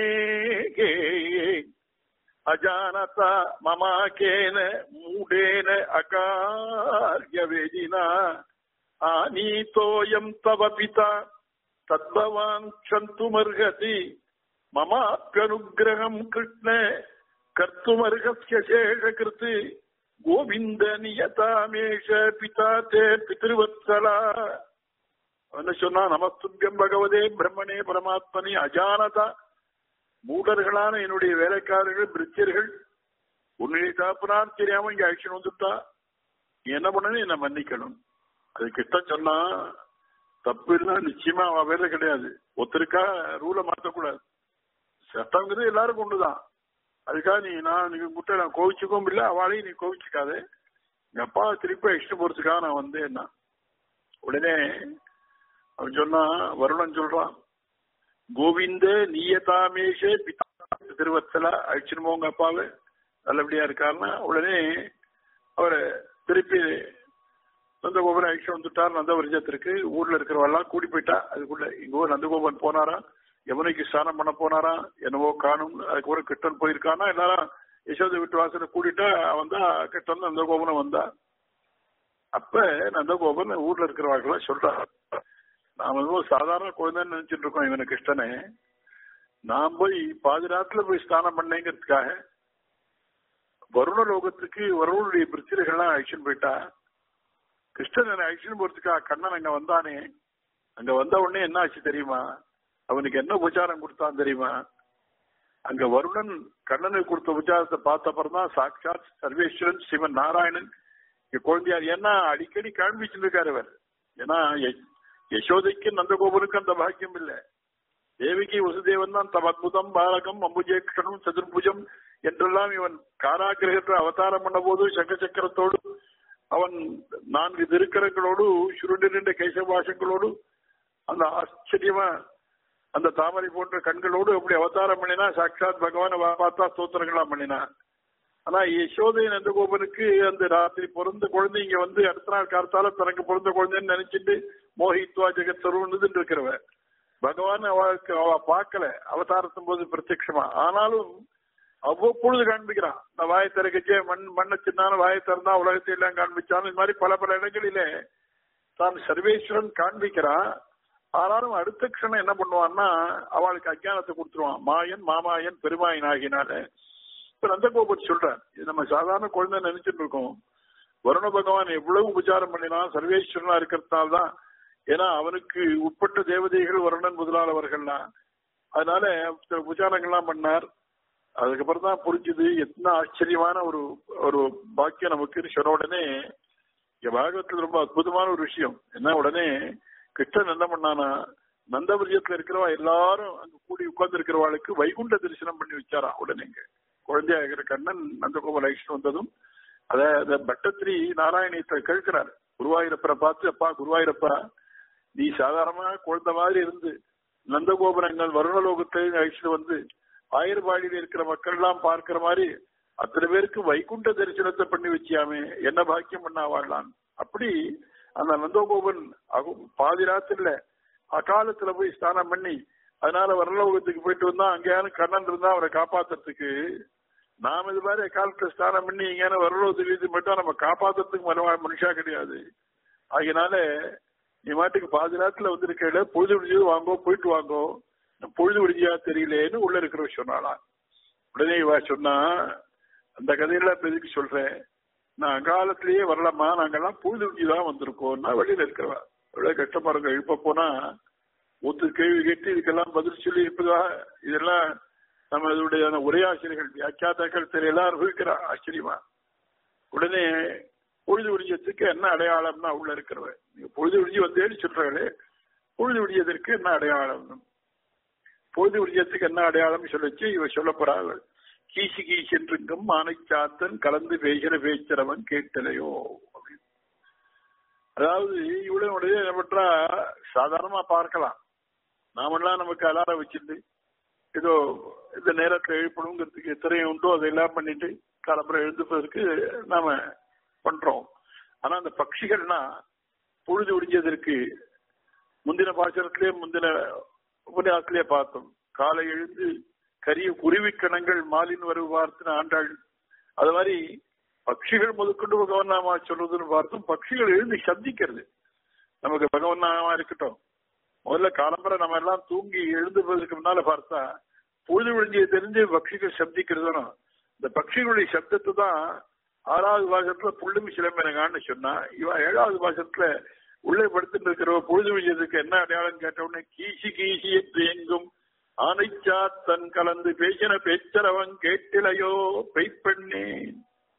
அஜானதா மமாக்கேன மூடேன அகார்ய வேதினா ஆனீதோயம் தவ பிதா தத்பவான் சந்துமர்ஹதி மமாப்யனுகிரகம் கிருஷ்ண கர்த்துமர்ஹஸ்ய சேஷகிருத்து கோவிந்த நியதாமேஷ பிதா தே பிதிருவத்சலா என்ன சொன்னா நமஸ்துபியம் பகவதே பிரம்மனே பரமாத்மனே அஜானதா மூடர்களான என்னுடைய வேலைக்காரர்கள் பிரிச்சர்கள் உன்னுடைய தாப்பனார் தெரியாம இங்க ஆக்ஷன் வந்துட்டா நீ என்ன பண்ணணும் என்ன மன்னிக்கணும் அது கிட்ட சொன்னா தப்பு இருந்தா நிச்சயமா அவ வேலை கிடையாது ஒருத்தருக்கா ரூலை மாத்தக்கூடாது சட்டங்கிறது எல்லாருக்கும் ஒண்ணுதான் அதுக்காக நீ நான் நீங்க கிட்ட நான் கோவிச்சுக்கவும் இல்லை அவளையும் நீ கோவிச்சுக்காதே எங்க அப்பா திருப்பி இஷ்டம் போறதுக்காக நான் வந்தேன்னா உடனே அவன் சொன்னா வருணன் சொல்றான் கோவிந்த நீயதாமேஷே பிதா திருவத்தலா அழிச்சுன்னு போங்க அப்பாவை நல்லபடியா இருக்காருன்னா உடனே அவரை திருப்பி நந்தகோபன் அழிச்சு வந்துட்டார் நந்த வருஷத்திற்கு ஊர்ல இருக்கிறவெல்லாம் கூடி போயிட்டா அதுக்குள்ள இங்க ஊர் நந்தகோபன் போனாரா யமுனைக்கு ஸ்நானம் பண்ண போனாரா என்னவோ காணும் அதுக்கு ஒரு கிட்டன் போயிருக்கானா எல்லாரும் யசோதை வீட்டு வாசலை கூட்டிட்டா வந்தா கிட்டன் நந்தகோபனும் வந்தா அப்ப நந்தகோபன் ஊர்ல இருக்கிறவர்கள் சொல்றாரு நாம ஏதோ சாதாரண குழந்தைன்னு நினைச்சிட்டு இருக்கோம் இவனை கிருஷ்ணனை நான் போய் பாதி ராத்துல போய் ஸ்நானம் பண்ணேங்கிறதுக்காக வருண லோகத்துக்கு வருணனுடைய பிரச்சனைகள்லாம் அழிச்சுன்னு போயிட்டா கிருஷ்ணன் அழிச்சுன்னு போறதுக்காக கண்ணன் அங்க வந்தானே அங்க வந்த உடனே என்ன ஆச்சு தெரியுமா அவனுக்கு என்ன உபச்சாரம் கொடுத்தான் தெரியுமா அங்க வருணன் கண்ணனுக்கு கொடுத்த உபச்சாரத்தை பார்த்த அப்புறம் தான் சாட்சாத் சர்வேஸ்வரன் சிவன் நாராயணன் இங்க குழந்தையார் ஏன்னா அடிக்கடி காண்பிச்சுட்டு இருக்காரு அவர் ஏன்னா ய- யசோதைக்கு நந்தகோபனுக்கு அந்த பாக்கியம் இல்லை தேவிக்கு வசுதேவன் தான் தம் அத்புதம் பாலகம் அம்புஜேக்ஷனும் சதுர்புஜம் என்றெல்லாம் இவன் காராகிரகத்தில் அவதாரம் பண்ண போது சக்க சக்கரத்தோடு அவன் நான்கு திருக்கரங்களோடு சுருண்டு நின்ற கேசபாசங்களோடு அந்த ஆச்சரியமா அந்த தாமரை போன்ற கண்களோடு அப்படி அவதாரம் பண்ணினா சாட்சாத் பகவான பார்த்தா ஸ்தோத்திரங்களா பண்ணினா ஆனா யசோதை நந்தகோபனுக்கு அந்த ராத்திரி பிறந்த குழந்தை இங்க வந்து அடுத்த நாள் காலத்தால தனக்கு பிறந்த குழந்தைன்னு நினைச்சிட்டு மோகித்வா ஜெகத் தருவன்னு இருக்கிறவ பகவான் அவளுக்கு அவ பார்க்கல அவதாரத்தும் போது பிரத்யட்சமா ஆனாலும் அவ்வப்பொழுது காண்பிக்கிறான் இந்த வாயை திறக்கச்சே மண் மண்ணை சின்னான வாயை திறந்தா உலகத்தை எல்லாம் காண்பிச்சான் இது மாதிரி பல பல இடங்களிலே தான் சர்வேஸ்வரன் காண்பிக்கிறான் ஆனாலும் அடுத்த க்ஷணம் என்ன பண்ணுவான்னா அவளுக்கு அஜானத்தை கொடுத்துருவான் மாயன் மாமாயன் பெருமாயன் ஆகினால இப்ப நந்தகோபர் சொல்றார் இது நம்ம சாதாரண குழந்தை நினைச்சிட்டு இருக்கோம் வருண பகவான் எவ்வளவு உபச்சாரம் பண்ணினான் சர்வேஸ்வரனா இருக்கிறதுனால தான் ஏன்னா அவனுக்கு உட்பட்ட தேவதைகள் வருணன் முதலானவர்கள்லாம் அதனால சில உபச்சாரங்கள்லாம் பண்ணார் அதுக்கப்புறம் தான் புரிஞ்சுது எத்தனை ஆச்சரியமான ஒரு ஒரு பாக்கியம் நமக்கு சொன்ன உடனே இங்க பாகவத்தில் ரொம்ப அற்புதமான ஒரு விஷயம் என்ன உடனே கிருஷ்ணன் என்ன பண்ணானா நந்தபுரியத்துல இருக்கிறவா எல்லாரும் அங்க கூடி உட்கார்ந்து இருக்கிறவாளுக்கு வைகுண்ட தரிசனம் பண்ணி வச்சாராம் உடனே இங்க குழந்தையா இருக்கிற கண்ணன் நந்தகோபால் ஐஷ்ணு வந்ததும் அத அந்த பட்டத்திரி நாராயணியத்தை கேட்கிறார் குருவாயூரப்பரை பார்த்து அப்பா குருவாயூரப்பா நீ சாதாரணமா குழந்தை மாதிரி இருந்து நந்தகோபுரங்கள் வருணலோகத்தை அழைச்சிட்டு வந்து ஆயர்பாடியில் இருக்கிற மக்கள் எல்லாம் பார்க்கிற மாதிரி அத்தனை பேருக்கு வைகுண்ட தரிசனத்தை பண்ணி வச்சியாமே என்ன பாக்கியம் பண்ணா வாழலாம் அப்படி அந்த நந்தகோபன் அகு- பாதி ராத்திரில அகாலத்துல போய் ஸ்நானம் பண்ணி அதனால வரலோகத்துக்கு போயிட்டு வந்தா அங்கேயான கண்ணன் இருந்தா அவரை காப்பாத்துறதுக்கு நாம இது மாதிரி காலத்துல ஸ்நானம் பண்ணி இங்கேயான வரலோகத்துக்கு மட்டும் நம்ம காப்பாத்துறதுக்கு மனவா- மனுஷா கிடையாது ஆகையினால நீ மாட்டுக்கு பாதி நேரத்துல வந்திருக்கையில பொழுது விடிஞ்சது வாங்கோ போயிட்டு வாங்கோ பொழுது விடிஞ்சா தெரியலேன்னு உள்ள இருக்கிறவ சொன்னாலாம் உடனே இவ சொன்னா அந்த கதையெல்லாம் இப்ப எதுக்கு சொல்றேன் நான் அங்காலத்திலேயே வரலாமா நாங்கெல்லாம் பொழுது விடிஞ்சுதான் வந்திருக்கோம்னா வெளியில இருக்கிறவா எவ்வளவு கஷ்டமா இருக்கும் எழுப்ப போனா ஒத்து கேள்வி கேட்டு இதுக்கெல்லாம் பதில் சொல்லி இருப்பதா இதெல்லாம் நம்ம இதனுடைய அந்த உரையாசிரியர்கள் வியாக்கியாதாக்கள் தெரியலாம் அனுபவிக்கிறா ஆச்சரியமா உடனே பொழுது விடிஞ்சதுக்கு என்ன அடையாளம்னா உள்ள இருக்கிறவன் நீங்க பொழுது விடிஞ்சு வந்தேன்னு சொல்றாங்களே பொழுது விடியதற்கு என்ன அடையாளம் பொழுது விடிஞ்சதுக்கு என்ன அடையாளம் சொல்லிச்சு இவ சொல்ல போறாள் கீசி கீசென்றுங்கும் மானைச்சாத்தன் கலந்து பேசுற பேச்சுறவன் கேட்டலையோ அப்படின்னு. அதாவது இவளுடைய என்ன பண்றா சாதாரணமா பார்க்கலாம் நாமெல்லாம் நமக்கு அலாரம் வச்சிருந்து ஏதோ இந்த நேரத்துல எழுப்பணுங்கிறதுக்கு எத்தனையும் உண்டோ அதெல்லாம் பண்ணிட்டு காலம்புறம் எழுந்துப்பதற்கு நாம பண்றோம் ஆனா அந்த பட்சிகள்னா பொழுது விடிஞ்சதற்கு முந்தின பாசனத்திலே முந்தின உபன்யாசத்திலே பார்த்தோம் காலை எழுந்து கரிய குருவி கணங்கள் மாலின் வரவு பார்த்து ஆண்டாள் அது மாதிரி பட்சிகள் முதற்கொண்டு பகவான் நாமா சொல்றதுன்னு பார்த்தோம் பட்சிகள் எழுந்து சந்திக்கிறது நமக்கு பகவான் நாமா இருக்கட்டும் முதல்ல காலம்பரை நம்ம எல்லாம் தூங்கி எழுந்துப்பதற்கு முன்னால பார்த்தா பொழுது விழிஞ்சியை தெரிஞ்சு பட்சிகள் சப்திக்கிறதுனா இந்த பட்சிகளுடைய சப்தத்தை தான் ஆறாவது பாசத்துல புள்ளுமி சிலம்பினகான்னு சொன்னா இவன் ஏழாவது பாசத்துல உள்ளே படுத்துட்டு இருக்கிற பொழுது விழிஞ்சதுக்கு என்ன அடையாளம் கேட்ட உடனே கீசி கீசி என்று எங்கும் ஆனைச்சா தன் கலந்து பேசின பேச்சரவன் கேட்டிலையோ பெய்ப்பெண்ணேன்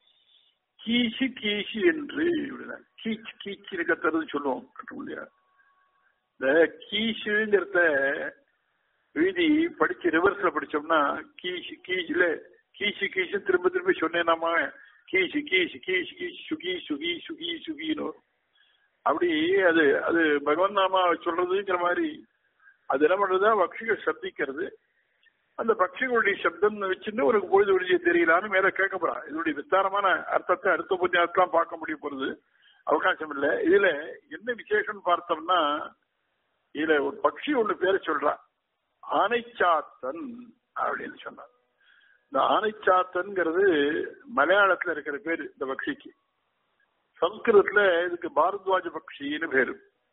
கீசி கீசி என்று இப்படிதான் கீச் கீச்சு கத்துறது சொல்லுவோம் கட்டுமுடியா இந்த கீசுங்கிறத எழுதி படிச்சு ரிவர்ஸ்ல படிச்சோம்னா கீசு கீசுல கீசு கீசு திரும்ப திரும்ப சொன்னேனாமா கீசு கீசு கீசு கீசு சுகி சுகி சுகி சுகின்னு வரும். அப்படி அது அது பகவான் நாமா சொல்றதுங்கிற மாதிரி அது என்ன பண்றதா பக்ஷிகள் சப்திக்கிறது அந்த பட்சிகளுடைய சப்தம் வச்சுட்டு உனக்கு பொழுது விடிய தெரியலான்னு மேல கேட்க போறான் இதனுடைய விஸ்தாரமான அர்த்தத்தை அடுத்த புண்ணியத்தெல்லாம் பார்க்க முடிய போறது அவகாசம் இல்லை இதுல என்ன விசேஷம் பார்த்தோம்னா இதுல ஒரு பட்சி ஒண்ணு பேரை சொல்றான் ஆனைச்சாத்தன் அப்படின்னு சொன்னான் இந்த ஆனைச்சாத்தன்ங்கிறது மலையாளத்துல இருக்கிற பேரு இந்த பக்ஷிக்கு சம்ஸ்கிருதத்துல இதுக்கு பாரத்வாஜ பக்ஷின்னு பேரு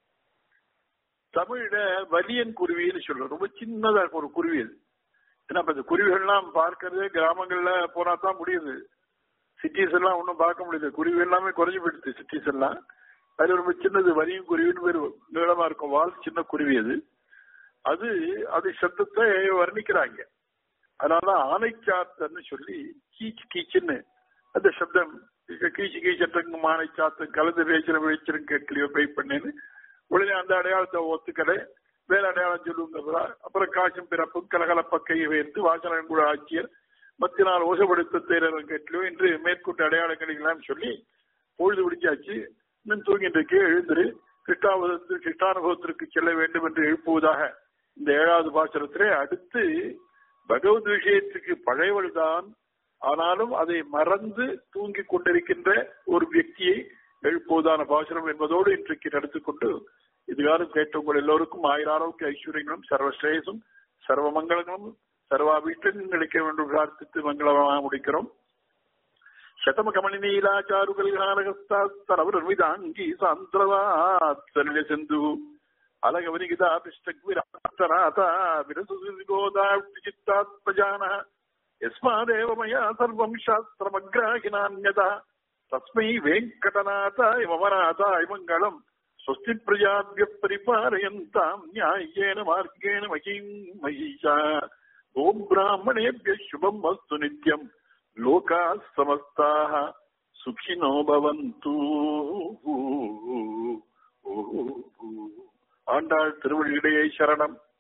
தமிழ்ல வலியன் குருவின்னு சொல்றோம் ரொம்ப சின்னதா இருக்கும் ஒரு குருவி அது ஏன்னா இப்ப இந்த குருவிகள்லாம் பார்க்கறது கிராமங்கள்ல போனா தான் முடியுது சிட்டிஸ் எல்லாம் ஒன்றும் பார்க்க முடியுது குருவி எல்லாமே குறைஞ்சு போயிடுது சிட்டிஸ் எல்லாம் அது ரொம்ப சின்னது வரியும் குருவின்னு பேர் நீளமா இருக்கும் வால் சின்ன குருவி அது அது அது சப்தத்தை வர்ணிக்கிறாங்க அதனால ஆனைச்சாத்தன்னு சொல்லி கீச் கீச்சுன்னு அந்த சப்தம் கீச்சு கீச்சட்டங்கும் ஆனைச்சாத்தம் கலந்து பேசுற பேச்சுரும் கேட்கலையோ பை பண்ணேன்னு உடனே அந்த அடையாளத்தை ஒத்துக்கலை வேற அடையாளம் சொல்லுங்கிறதா அப்புறம் காசும் பிறப்பும் கலகலப்ப கையை வைத்து வாசனம் கூட ஆட்சியர் மத்திய நாள் ஓசப்படுத்த தேரர் கேட்டலோ என்று மேற்கொண்ட அடையாளங்களை எல்லாம் சொல்லி பொழுது விடிச்சாச்சு இன்னும் தூங்கிட்டு இருக்கு எழுந்திரு கிருஷ்ணாவதத்து கிருஷ்ணானுபவத்திற்கு செல்ல வேண்டும் என்று எழுப்புவதாக இந்த ஏழாவது பாசுரத்திலே அடுத்து பகவத் விஷயத்துக்கு பழையவள் தான் ஆனாலும் அதை மறந்து தூங்கிக் கொண்டிருக்கின்ற ஒரு வியக்தியை எழுப்புவதான பாசுரம் என்பதோடு இன்றைக்கு நடத்திக்கொண்டு இதுகாலம் கேட்ட உங்கள் எல்லோருக்கும் ஆயிராரோக்கிய ஐஸ்வர்யங்களும் சர்வஸ்ரேயசும் சர்வ மங்களங்களும் சர்வா வீட்டிலும் கிடைக்க வேண்டும் பிரார்த்தித்து மங்களமாக முடிக்கிறோம் శతమ కమలి నీలాచారుగల్ హారగస్తాస్తరవిదాంగి సాంద్రవాత్సల్య సింధు అలగవనిగిత పిష్టగ్విరాతరాత విరసుగోదాచిత్తాత్మజాన యస్మాదేవ మయా సర్వం శాస్త్రమగ్రాహినాన్యత తస్మై వెంకటనాథాయ మమనాథాయ మంగళం స్వస్తి ప్రజాభ్య పరిపాలయంతాం న్యాయేన మార్గేణ మహీం మహిషా ఓం బ్రాహ్మణేభ్య శుభం అస్తు నిత్యం లోకా సమస్తాః సుఖినో భవంతు ஆண்டாள் திருவள்ளிடையே சரணம்